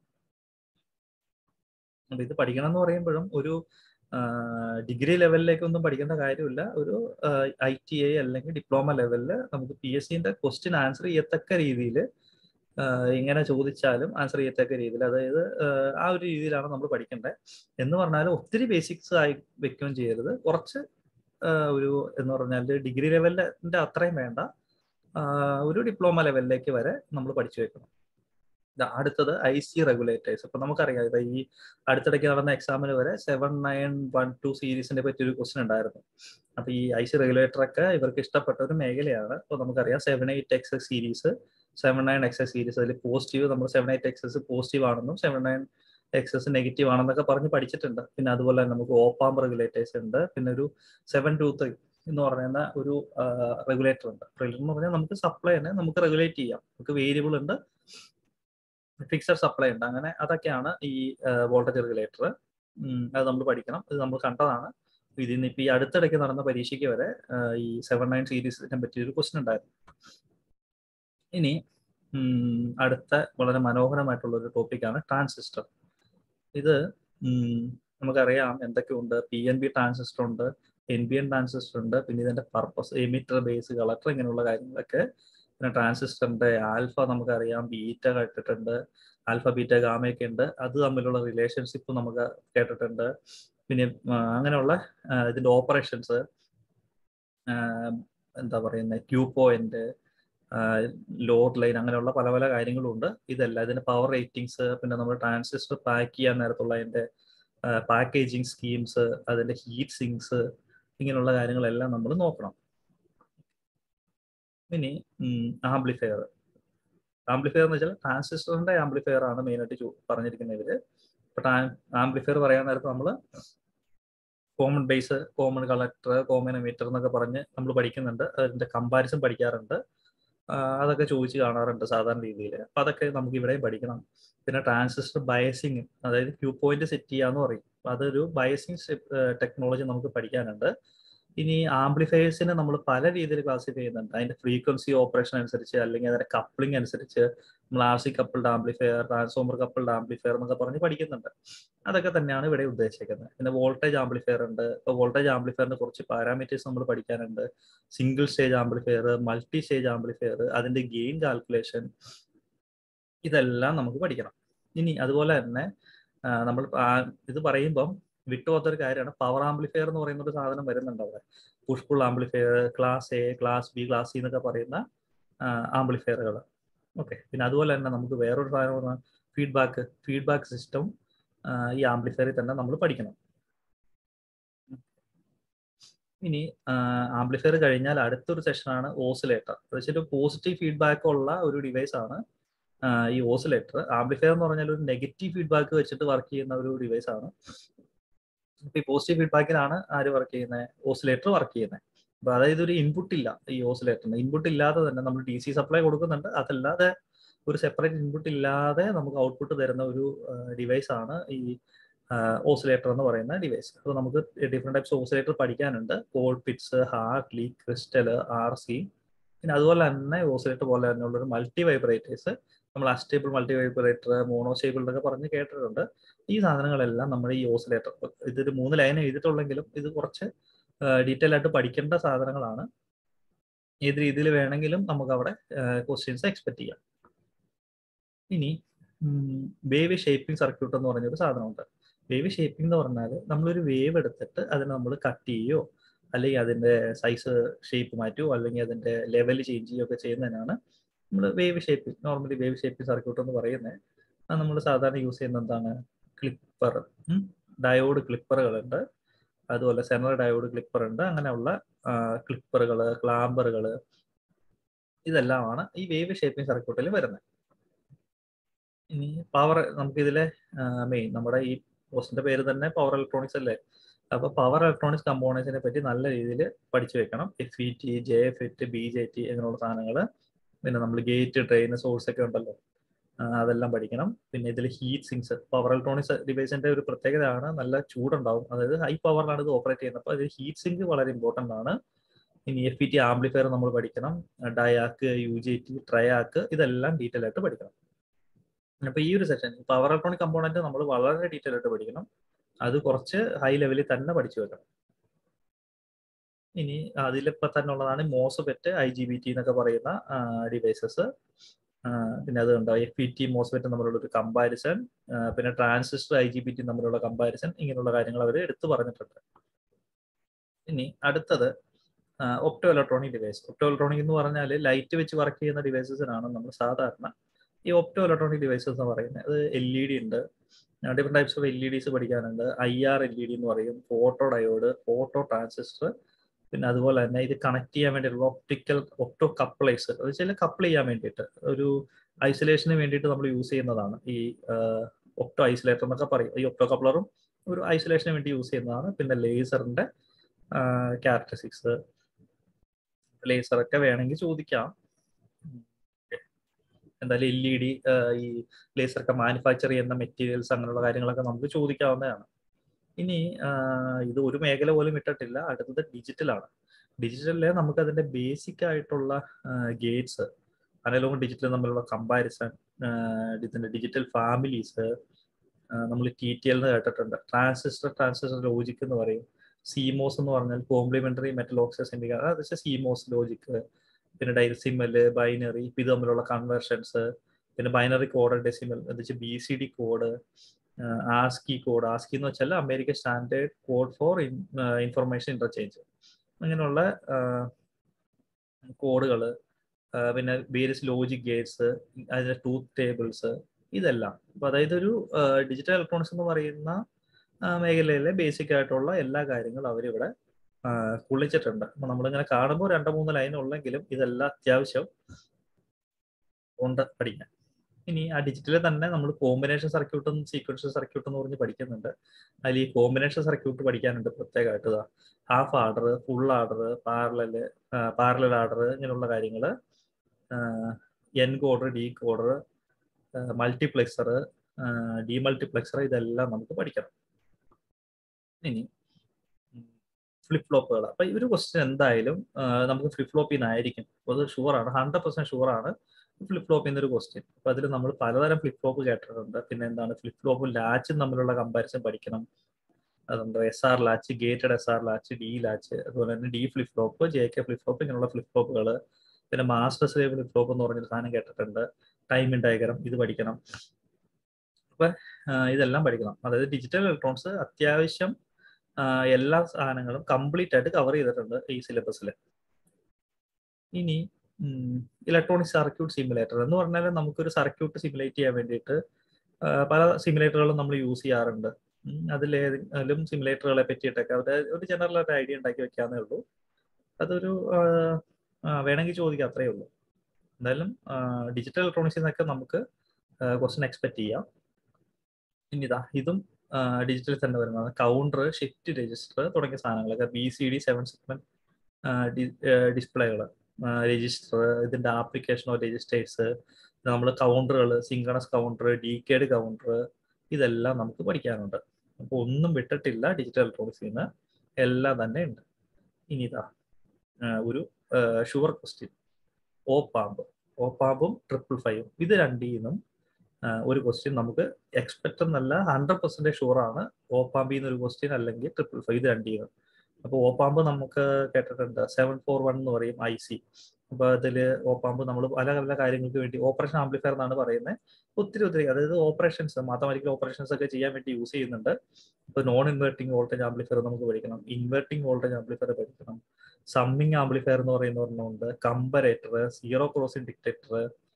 അപ്പൊ ഇത് പഠിക്കണം എന്ന് പറയുമ്പോഴും ഒരു ഡിഗ്രി ലെവലിലേക്കൊന്നും പഠിക്കേണ്ട കാര്യമില്ല ഒരു ഐ ടി ഐ അല്ലെങ്കിൽ ഡിപ്ലോമ ലെവലിൽ നമുക്ക് പി എസ് സിന്റെ ക്വസ്റ്റ്യൻ ആൻസർ ചെയ്യത്തക്ക രീതിയിൽ ഇങ്ങനെ ചോദിച്ചാലും ആൻസർ ചെയ്യത്തക്ക രീതിയിൽ അതായത് ആ ഒരു രീതിയിലാണ് നമ്മൾ പഠിക്കേണ്ടത് എന്ന് പറഞ്ഞാൽ ഒത്തിരി ബേസിക്സ് ആയി വെക്കുകയും ചെയ്യരുത് കുറച്ച് ഒരു എന്ന് പറഞ്ഞാൽ ഡിഗ്രി ലെവലിന്റെ അത്രയും വേണ്ട ഒരു ഡിപ്ലോമ ലെവലിലേക്ക് വരെ നമ്മൾ പഠിച്ചു വെക്കണം അടുത്തത് ഐ സി റെഗുലേറ്റേഴ്സ് ഇപ്പൊ നമുക്കറിയാം ഇപ്പൊ ഈ അടുത്തിടയ്ക്ക് നടന്ന എക്സാമിന് വരെ സെവൻ നയൻ വൺ ടു സീരീസിനെ പറ്റി ഒരു ക്വസ്റ്റൻ ഉണ്ടായിരുന്നു അപ്പൊ ഈ ഐ സി റെഗുലേറ്റർ ഒക്കെ ഇവർക്ക് ഇഷ്ടപ്പെട്ട ഒരു മേഖലയാണ് അപ്പൊ നമുക്കറിയാം seven eight X series seven nine X X series അതിൽ പോസിറ്റീവ് നമ്മൾ സെവൻ എയ്റ്റ് എക്സസ് പോസിറ്റീവ് ആണെന്നും സെവൻ നയൻ എക്സസ് നെഗറ്റീവ് ആണെന്നൊക്കെ പറഞ്ഞ് പഠിച്ചിട്ടുണ്ട് പിന്നെ അതുപോലെ തന്നെ നമുക്ക് ഓപ്പാം റെഗുലേറ്റേഴ്സ് ഉണ്ട് പിന്നെ ഒരു സെവൻ ടു ത്രീ എന്ന് പറയുന്ന ഒരു റെഗുലേറ്റർ ഉണ്ട് റെഗുലേറ്റർ എന്ന് പറഞ്ഞാൽ നമുക്ക് സപ്ലൈ തന്നെ നമുക്ക് റെഗുലേറ്റ് ചെയ്യാം നമുക്ക് വേരിയബിൾ ഉണ്ട് ഫിക്സഡ് സപ്ലൈ ഉണ്ട് അങ്ങനെ അതൊക്കെയാണ് ഈ വോൾട്ടേജ് റെഗുലേറ്റർ അത് നമ്മൾ പഠിക്കണം ഇത് നമ്മൾ കണ്ടതാണ് ഇതിൽ നിന്ന് ഇപ്പൊ ഈ അടുത്തിടയ്ക്ക് നടന്ന പരീക്ഷയ്ക്ക് വരെ ഈ സെവൻ നയൻ സീരീസിനെ പറ്റി ഒരു ക്വസ്റ്റൻ ഉണ്ടായിരുന്നു ഇനി അടുത്ത വളരെ മനോഹരമായിട്ടുള്ള ഒരു ടോപ്പിക്കാണ് ട്രാൻസിസ്റ്റർ ഇത് നമുക്കറിയാം എന്തൊക്കെയുണ്ട് പി എൻ ബി ട്രാൻസിസ്റ്റർ ഉണ്ട് എൻ ബി എൻ ട്രാൻസിസ്റ്റർ ഉണ്ട് പിന്നെ ഇതിന്റെ പർപ്പസ് എമിറ്റർ ബേസ് കളക്ടർ ഇങ്ങനെയുള്ള കാര്യങ്ങളൊക്കെ പിന്നെ ട്രാൻസിസ്റ്ററിന്റെ ആൽഫ നമുക്കറിയാം ബീറ്റ കേട്ടിട്ടുണ്ട് ആൽഫ ബീറ്റ ഗാമയൊക്കെ ഉണ്ട് അത് തമ്മിലുള്ള റിലേഷൻഷിപ്പ് നമുക്ക് കേട്ടിട്ടുണ്ട് പിന്നെ അങ്ങനെയുള്ള ഇതിന്റെ ഓപ്പറേഷൻസ് എന്താ പറയുന്നത് ക്യൂ പോയിന്റ് ലോഡ് ലൈൻ അങ്ങനെയുള്ള പല പല കാര്യങ്ങളും ഉണ്ട് ഇതെല്ലാം ഇതിന്റെ പവർ റേറ്റിംഗ്സ് പിന്നെ നമ്മൾ ട്രാൻസിസ്റ്റർ പാക്ക് ചെയ്യാൻ നേരത്തുള്ള അതിന്റെ പാക്കേജിങ് സ്കീംസ് അതിന്റെ ഹീറ്റ് സിങ്സ് ഇങ്ങനെയുള്ള കാര്യങ്ങളെല്ലാം നമ്മൾ നോക്കണം ഇനി ആംപ്ലിഫയർ ആംപ്ലിഫയർ എന്ന് വെച്ചാൽ ട്രാൻസിസ്റ്ററിന്റെ ആംപ്ലിഫയർ ആണ് മെയിൻ ആയിട്ട് പറഞ്ഞിരിക്കുന്നത് ഇവര് ആംപ്ലിഫയർ പറയാൻ നേരത്ത് നമ്മൾ common base common collector common emitter എന്നൊക്കെ പറഞ്ഞ് നമ്മൾ പഠിക്കുന്നുണ്ട് അതിന്റെ കമ്പാരിസൺ പഠിക്കാറുണ്ട് അതൊക്കെ ചോദിച്ച് കാണാറുണ്ട് സാധാരണ രീതിയിൽ അപ്പൊ അതൊക്കെ നമുക്ക് ഇവിടെയും പഠിക്കണം പിന്നെ ട്രാൻസിസ്റ്റർ ബയസിങ് അതായത് ക്യൂ പോയിന്റ് സെറ്റ് ചെയ്യാന്ന് പറയും അപ്പൊ അതൊരു ബയസിങ് ടെക്നോളജി നമുക്ക് പഠിക്കാനുണ്ട് ഇനി ആംപ്ലിഫയേഴ്സിനെ നമ്മൾ പല രീതിയിൽ ക്ലാസിഫൈ ചെയ്യുന്നുണ്ട് അതിന്റെ ഫ്രീക്വൻസി ഓപ്പറേഷൻ അനുസരിച്ച് അല്ലെങ്കിൽ അതിന്റെ കപ്ലിംഗ് അനുസരിച്ച് നമ്മൾ R C coupled amplifier transformer coupled amplifier എന്നൊക്കെ പറഞ്ഞ് പഠിക്കുന്നുണ്ട് അതൊക്കെ തന്നെയാണ് ഇവിടെ ഉദ്ദേശിക്കുന്നത് പിന്നെ വോൾട്ടേജ് ആംപ്ലിഫയർ ഉണ്ട് ഇപ്പോൾ വോൾട്ടേജ് ആംപ്ലിഫയറിന്റെ കുറച്ച് പാരാമീറ്റേഴ്സ് നമ്മൾ പഠിക്കാനുണ്ട് single stage amplifier multi stage amplifier അതിന്റെ ഗെയിൻ കാൽക്കുലേഷൻ ഇതെല്ലാം നമുക്ക് പഠിക്കണം ഇനി അതുപോലെ തന്നെ നമ്മൾ ഇത് പറയുമ്പം വിട്ടുപോകാത്തൊരു കാര്യമാണ് പവർ ആംപ്ലിഫയർ എന്ന് പറയുന്ന ഒരു സാധനം വരുന്നുണ്ട് അവിടെ push pull amplifier class A class B class C എന്നൊക്കെ പറയുന്ന ആംപ്ലിഫയറുകൾ ഓക്കെ പിന്നെ അതുപോലെ തന്നെ നമുക്ക് വേറൊരു സാധനം ഫീഡ്ബാക്ക് ഫീഡ്ബാക്ക് സിസ്റ്റം ഈ ആംപ്ലിഫയറിൽ തന്നെ നമ്മൾ പഠിക്കണം ഇനി ആംപ്ലിഫയർ കഴിഞ്ഞാൽ അടുത്തൊരു സെഷനാണ് ഓസിലേറ്റർ വെച്ചിട്ട് പോസിറ്റീവ് ഫീഡ്ബാക്ക് ഉള്ള ഒരു ഡിവൈസ് ആണ് ഈ ഓസിലേറ്റർ ആംപ്ലിഫയർ എന്ന് പറഞ്ഞാൽ ഒരു നെഗറ്റീവ് ഫീഡ്ബാക്ക് വെച്ചിട്ട് വർക്ക് ചെയ്യുന്ന ഒരു ഡിവൈസ് ആണ് ഇപ്പൊ ഈ പോസിറ്റീവ് ഫീഡ്ബാക്കിലാണ് ആര് വർക്ക് ചെയ്യുന്നത് ഓസിലേറ്റർ വർക്ക് ചെയ്യുന്നത് അപ്പൊ അതായത് ഒരു ഇൻപുട്ട് ഇല്ല ഈ ഓസിലേറ്ററിന് ഇൻപുട്ട് ഇല്ലാതെ തന്നെ നമ്മൾ ഡി സി സപ്ലൈ കൊടുക്കുന്നുണ്ട് അതല്ലാതെ ഒരു സെപ്പറേറ്റ് ഇൻപുട്ട് ഇല്ലാതെ നമുക്ക് ഔട്ട്പുട്ട് തരുന്ന ഒരു ഡിവൈസ് ആണ് ഈ ഓസിലേറ്റർ എന്ന് പറയുന്ന ഡിവൈസ് അപ്പോൾ നമുക്ക് ഡിഫറെന്റ് ടൈപ്സ് ഓസിലേറ്റർ പഠിക്കാനുണ്ട് Colpitts Hartley crystal R C പിന്നെ അതുപോലെ തന്നെ ഓസിലേറ്റർ പോലെ തന്നെയുള്ള ഒരു മൾട്ടി വൈബ്രേറ്റേഴ്സ് നമ്മൾ അസ്റ്റേബിൾ മൾട്ടി വൈബ്രേറ്റർ മോണോസ്റ്റേബിൾ എന്നൊക്കെ പറഞ്ഞ് കേട്ടിട്ടുണ്ട് ഈ സാധനങ്ങളെല്ലാം നമ്മൾ ഈ ഓസിലേറ്റർ ഇതൊരു മൂന്ന് ലൈൻ എഴുതിയിട്ടുള്ളെങ്കിലും ഇത് കുറച്ച് ഡീറ്റെയിൽ ആയിട്ട് പഠിക്കേണ്ട സാധനങ്ങളാണ് ഏത് രീതിയിൽ വേണമെങ്കിലും നമുക്ക് അവിടെ ക്വസ്റ്റ്യൻസ് എക്സ്പെക്ട് ചെയ്യാം ഇനി വേവ് ഷേപ്പിംഗ് സർക്യൂട്ട് എന്ന് പറഞ്ഞൊരു സാധനമുണ്ട് വേവ് ഷേപ്പിംഗ് എന്ന് പറഞ്ഞാൽ നമ്മളൊരു വേവ് എടുത്തിട്ട് അതിനെ നമ്മൾ കട്ട് ചെയ്യുകയോ അല്ലെങ്കിൽ അതിന്റെ സൈസ് ഷേപ്പ് മാറ്റുകയോ അല്ലെങ്കിൽ അതിന്റെ ലെവൽ ചേഞ്ച് ചെയ്യുകയോ ഒക്കെ ചെയ്യുന്നതിനാണ് നമ്മൾ wave shaping normally wave shaping circuit എന്ന് പറയുന്നത് അത് നമ്മൾ സാധാരണ യൂസ് ചെയ്യുന്ന എന്താണ് ക്ലിപ്പർ ഡയോഡ് ക്ലിപ്പറുകളുണ്ട് അതുപോലെ സെനർ ഡയോഡ് ക്ലിപ്പർ ഉണ്ട് അങ്ങനെയുള്ള ക്ലിപ്പറുകൾ ക്ലാമ്പറുകൾ ഇതെല്ലാമാണ് ഈ വേവ് ഷേപ്പിംഗ് സർക്യൂട്ടിൽ വരുന്നത് ഇനി പവർ നമുക്കിതിലെ മെയിൻ നമ്മുടെ ഈ കോഴ്സിന്റെ പേര് തന്നെ പവർ ഇലക്ട്രോണിക്സ് അല്ലേ അപ്പൊ പവർ ഇലക്ട്രോണിക്സ് കമ്പോണൻസിനെ പറ്റി നല്ല രീതിയിൽ പഠിച്ചു വെക്കണം F E T J FET B J T അങ്ങനെയുള്ള സാധനങ്ങൾ പിന്നെ നമ്മൾ ഗേറ്റ് ട്രെയിൻ സോഴ്സ് ഒക്കെ ഉണ്ടല്ലോ അതെല്ലാം പഠിക്കണം പിന്നെ ഇതിൽ ഹീറ്റ് സിങ്സ് പവർ ഇലക്ട്രോണിക്സ് ഡിവൈസിന്റെ ഒരു പ്രത്യേകതയാണ് നല്ല ചൂടുണ്ടാവും അതായത് ഹൈ പവറിലാണ് ഇത് ഓപ്പറേറ്റ് ചെയ്യുന്നത് അപ്പോൾ അതിൽ ഹീറ്റ് സിങ്ക് വളരെ ഇമ്പോർട്ടൻ്റ് ആണ് ഇനി എഫ് ഇ ടി ആംപ്ലിഫയർ നമ്മൾ പഠിക്കണം diac U J T triac ഇതെല്ലാം ഡീറ്റെയിൽ ആയിട്ട് പഠിക്കണം അപ്പൊ ഈ ഒരു സെഷൻ പവർ ഇലക്ട്രോണിക് കമ്പോണന്റ് നമ്മൾ വളരെ ഡീറ്റെയിൽ ആയിട്ട് പഠിക്കണം അത് കുറച്ച് ഹൈ ലെവലിൽ തന്നെ പഠിച്ചു വെക്കണം ഇനി അതിലിപ്പോ തന്നെ ഉള്ളതാണ് MOSFET I G B T എന്നൊക്കെ പറയുന്ന ഡിവൈസസ് പിന്നെ അതുണ്ട് എഫ് ഇ ടി മോസ്ഫെറ്റ് തമ്മിലുള്ള ഒരു കമ്പാരിസൺ പിന്നെ transistor I G B T തമ്മിലുള്ള കമ്പാരിസൺ ഇങ്ങനെയുള്ള കാര്യങ്ങൾ അവർ എടുത്തു പറഞ്ഞിട്ടുണ്ട് ഇനി അടുത്തത് opto electronic device opto electronic എന്ന് പറഞ്ഞാൽ ലൈറ്റ് വെച്ച് വർക്ക് ചെയ്യുന്ന ഡിവൈസസിനാണ് നമ്മൾ സാധാരണ ഈ ഒപ്റ്റോ ഇലക്ട്രോണിക് ഡിവൈസസ് എന്ന് പറയുന്നത് അത് എൽ ഇ ഡി ഉണ്ട് different types of L E Ds പഠിക്കാനുണ്ട് I R L E D എന്ന് പറയും ഫോട്ടോ ഡയോഡ് ഫോട്ടോ ട്രാൻസിസ്റ്റർ പിന്നെ അതുപോലെ തന്നെ ഇത് കണക്ട് ചെയ്യാൻ വേണ്ടിയിട്ടുള്ള ഒപ്റ്റിക്കൽ ഒപ്റ്റോ കപ്ലേഴ്സ് അത് വെച്ചാൽ കപ്പിൾ ചെയ്യാൻ വേണ്ടിയിട്ട് ഒരു ഐസൊലേഷന് വേണ്ടിയിട്ട് നമ്മൾ യൂസ് ചെയ്യുന്നതാണ് ഈ ഒപ്റ്റോ ഐസൊലേറ്റർ എന്നൊക്കെ പറയും ഈ ഒപ്റ്റോ കപ്ലറും ഒരു ഐസൊലേഷന് വേണ്ടി യൂസ് ചെയ്യുന്നതാണ് പിന്നെ ലേസറിന്റെ ക്യാരക്ടറിസ്റ്റിക്സ് ലേസറൊക്കെ വേണമെങ്കിൽ ചോദിക്കാം എന്തായാലും എൽ ഇ ഡി ഈ ലേസറൊക്കെ മാനുഫാക്ചർ ചെയ്യുന്ന മെറ്റീരിയൽസ് അങ്ങനെയുള്ള കാര്യങ്ങളൊക്കെ നമുക്ക് ചോദിക്കാവുന്നതാണ് ഇനി ഇത് ഒരു മേഖല പോലും ഇട്ടിട്ടില്ല അടുത്തത് ഡിജിറ്റലാണ് ഡിജിറ്റലില് നമുക്ക് അതിന്റെ ബേസിക് ആയിട്ടുള്ള ഗേറ്റ്സ് അനലോഗും ഡിജിറ്റലും തമ്മിലുള്ള കമ്പാരിസൺ ഇതിന്റെ ഡിജിറ്റൽ ഫാമിലീസ് നമ്മൾ ടി ടി എൽ എന്ന് കേട്ടിട്ടുണ്ട് ട്രാൻസിസ്റ്റർ ട്രാൻസിസ്റ്റർ ലോജിക് എന്ന് പറയും സിമോസ് എന്ന് പറഞ്ഞാൽ കോംപ്ലിമെന്ററി മെറ്റൽ ഓക്സൈഡ് സെമിക്കാർ അത് വെച്ചാൽ സിമോസ് ലോജിക് പിന്നെ ഡൈസിമല് ബൈനറി ഇത് തമ്മിലുള്ള കൺവേർഷൻസ് പിന്നെ ബൈനറി കോഡ് ഡെസിമൽ എന്ന് വെച്ചാൽ B C D code ASCII code ASCII എന്ന് വെച്ചാൽ American standard code for information interchange അങ്ങനെയുള്ള കോഡുകൾ പിന്നെ വേരിയസ് ലോജിക് ഗേറ്റ്സ് അതിന്റെ ട്രൂത്ത് ടേബിൾസ് ഇതെല്ലാം അപ്പൊ അതായത് ഒരു ഡിജിറ്റൽ ഇലക്ട്രോണിക്സ് എന്ന് പറയുന്ന മേഖലയിലെ ബേസിക് ആയിട്ടുള്ള എല്ലാ കാര്യങ്ങളും അവരിവിടെ കുളിച്ചിട്ടുണ്ട് അപ്പൊ നമ്മളിങ്ങനെ കാണുമ്പോൾ രണ്ടോ മൂന്ന് ലൈൻ ഉള്ളെങ്കിലും ഇതെല്ലാം അത്യാവശ്യം ഉണ്ട് പഠിക്കാൻ ഇനി ആ ഡിജിറ്റലിൽ തന്നെ നമ്മൾ കോമ്പിനേഷൻ സർക്യൂട്ടും സീക്വൻഷ്യൽ സർക്യൂട്ട് എന്ന് പറഞ്ഞ് പഠിക്കുന്നുണ്ട് അതിൽ ഈ കോമ്പിനേഷൻ സർക്യൂട്ട് പഠിക്കാനുണ്ട് പ്രത്യേകമായിട്ട് half adder full adder parallel parallel adder ഇങ്ങനെയുള്ള കാര്യങ്ങൾ encoder decoder multiplexer demultiplexer ഇതെല്ലാം നമുക്ക് പഠിക്കണം ഇനി ഫ്ലിപ്പ് ഫ്ലോപ്പുകൾ അപ്പൊ ഈ ഒരു ക്വസ്റ്റ്യൻ എന്തായാലും നമുക്ക് ഫ്ലിപ്പ് ഫ്ലോപ്പിൽ നിന്നായിരിക്കും അത് ഷുവറാണ് ഹൺഡ്രഡ് പെർസെന്റ് ഷുവറാണ് ഫ്ലിപ്പ് ഫ്ലോപ്പിൽ നിന്നൊരു ക്വസ്റ്റ്യൻ അപ്പൊ അതിൽ നമ്മൾ പലതരം ഫ്ലിപ്പ് ഫ്ലോപ്പ് കേട്ടിട്ടുണ്ട് പിന്നെ എന്താണ് ഫ്ലിപ്പ് ഫ്ലോപ്പും ലാച്ചും തമ്മിലുള്ള കമ്പാരിസൺ പഠിക്കണം അതുണ്ട് S R latch gated S R latch D latch അതുപോലെ തന്നെ D flip flop J K flip flop ഇങ്ങനെയുള്ള ഫ്ലിപ്പ് ഫ്ലോപ്പുകൾ പിന്നെ മാസ്റ്റർ സ്ലേവ് ഫ്ലിപ്പ് ഫ്ലോപ്പ് എന്ന് പറഞ്ഞൊരു സാധനം കേട്ടിട്ടുണ്ട് ടൈമിംഗ് ഡയഗ്രം ഇത് പഠിക്കണം അപ്പൊ ഇതെല്ലാം പഠിക്കണം അതായത് ഡിജിറ്റൽ ഇലക്ട്രോൺസ് അത്യാവശ്യം എല്ലാ സാധനങ്ങളും കംപ്ലീറ്റ് ആയിട്ട് കവർ ചെയ്തിട്ടുണ്ട് ഈ സിലബസിൽ ഇനി ഇലക്ട്രോണിക് സർക്യൂട്ട് സിമുലേറ്റർ എന്ന് പറഞ്ഞാൽ നമുക്കൊരു സർക്യൂട്ട് സിമുലേറ്റ് ചെയ്യാൻ വേണ്ടിയിട്ട് പല സിമുലേറ്ററുകളും നമ്മൾ യൂസ് ചെയ്യാറുണ്ട് അതിലേതെങ്കിലും സിമുലേറ്ററുകളെ പറ്റിയിട്ടൊക്കെ അവിടെ ഒരു ജനറൽ ആയിട്ട് ഐഡിയ ഉണ്ടാക്കി വെക്കാന്നേ ഉള്ളൂ അതൊരു വേണമെങ്കിൽ ചോദിക്കാം അത്രയേ ഉള്ളൂ എന്തായാലും ഡിജിറ്റൽ ഇലക്ട്രോണിക്സിൽ നിന്നൊക്കെ നമുക്ക് ക്വസ്റ്റൻ എക്സ്പെക്ട് ചെയ്യാം ഇനി ഇതാ ഇതും ഡിജിറ്റൽ തന്നെ വരുന്നത് കൗണ്ടർ ഷിഫ്റ്റ് രജിസ്റ്റർ തുടങ്ങിയ സാധനങ്ങളൊക്കെ B C D seven segment displays register ഇതിന്റെ ആപ്ലിക്കേഷൻ ഓഫ് രജിസ്റ്റേഴ്സ് നമ്മൾ കൗണ്ടറുകൾ സിങ്കണസ് കൗണ്ടർ ഡീക്കേഡ് കൗണ്ടർ ഇതെല്ലാം നമുക്ക് പഠിക്കാനുണ്ട് അപ്പോൾ ഒന്നും വിട്ടിട്ടില്ല ഡിജിറ്റൽ ഇലക്ട്രോണിക്സിൽ നിന്ന് എല്ലാം തന്നെ ഉണ്ട് ഇനി ഇതാ ഒരു ഷുവർ ക്വസ്റ്റ്യൻ ഓ പാമ്പ് ഓ പാമ്പും ട്രിപ്പിൾ ഫൈവും ഇത് രണ്ടിൽ നിന്നും ഒരു ക്വസ്റ്റ്യൻ നമുക്ക് എക്സ്പെക്ട് എന്നല്ല ഹൺഡ്രഡ് പെർസെൻറ്റേജ് ഷുവറാണ് ഓ പാമ്പിൽ നിന്ന് ഒരു ക്വസ്റ്റ്യൻ അല്ലെങ്കിൽ ട്രിപ്പിൾ ഫൈവ് ഇത് രണ്ടിൽ നിന്ന് അപ്പോൾ ഓപ്പാമ്പ് നമുക്ക് കേട്ടിട്ടുണ്ട് സെവൻ ഫോർ വൺ എന്ന് പറയും ഐ സി അപ്പൊ അതില് ഓപ്പാമ്പ് നമ്മൾ പല പല കാര്യങ്ങൾക്ക് വേണ്ടി ഓപ്പറേഷൻ ആംപ്ലിഫയർ എന്നാണ് പറയുന്നത് ഒത്തിരി ഒത്തിരി അതായത് ഓപ്പറേഷൻസ് മാത്തമാറ്റിക്കൽ ഓപ്പറേഷൻസ് ഒക്കെ ചെയ്യാൻ വേണ്ടി യൂസ് ചെയ്യുന്നുണ്ട് ഇപ്പൊ നോൺ ഇൻവേർട്ടിംഗ് വോൾട്ടേജ് ആംപ്ലിഫയർ നമുക്ക് പഠിക്കണം ഇൻവേർട്ടിംഗ് വോൾട്ടേജ് ആംപ്ലിഫയർ പഠിക്കണം സമ്മിങ് ആംപ്ലിഫയർ എന്ന് പറയുന്ന ഒരെണ്ണമുണ്ട് comparator zero crossing detector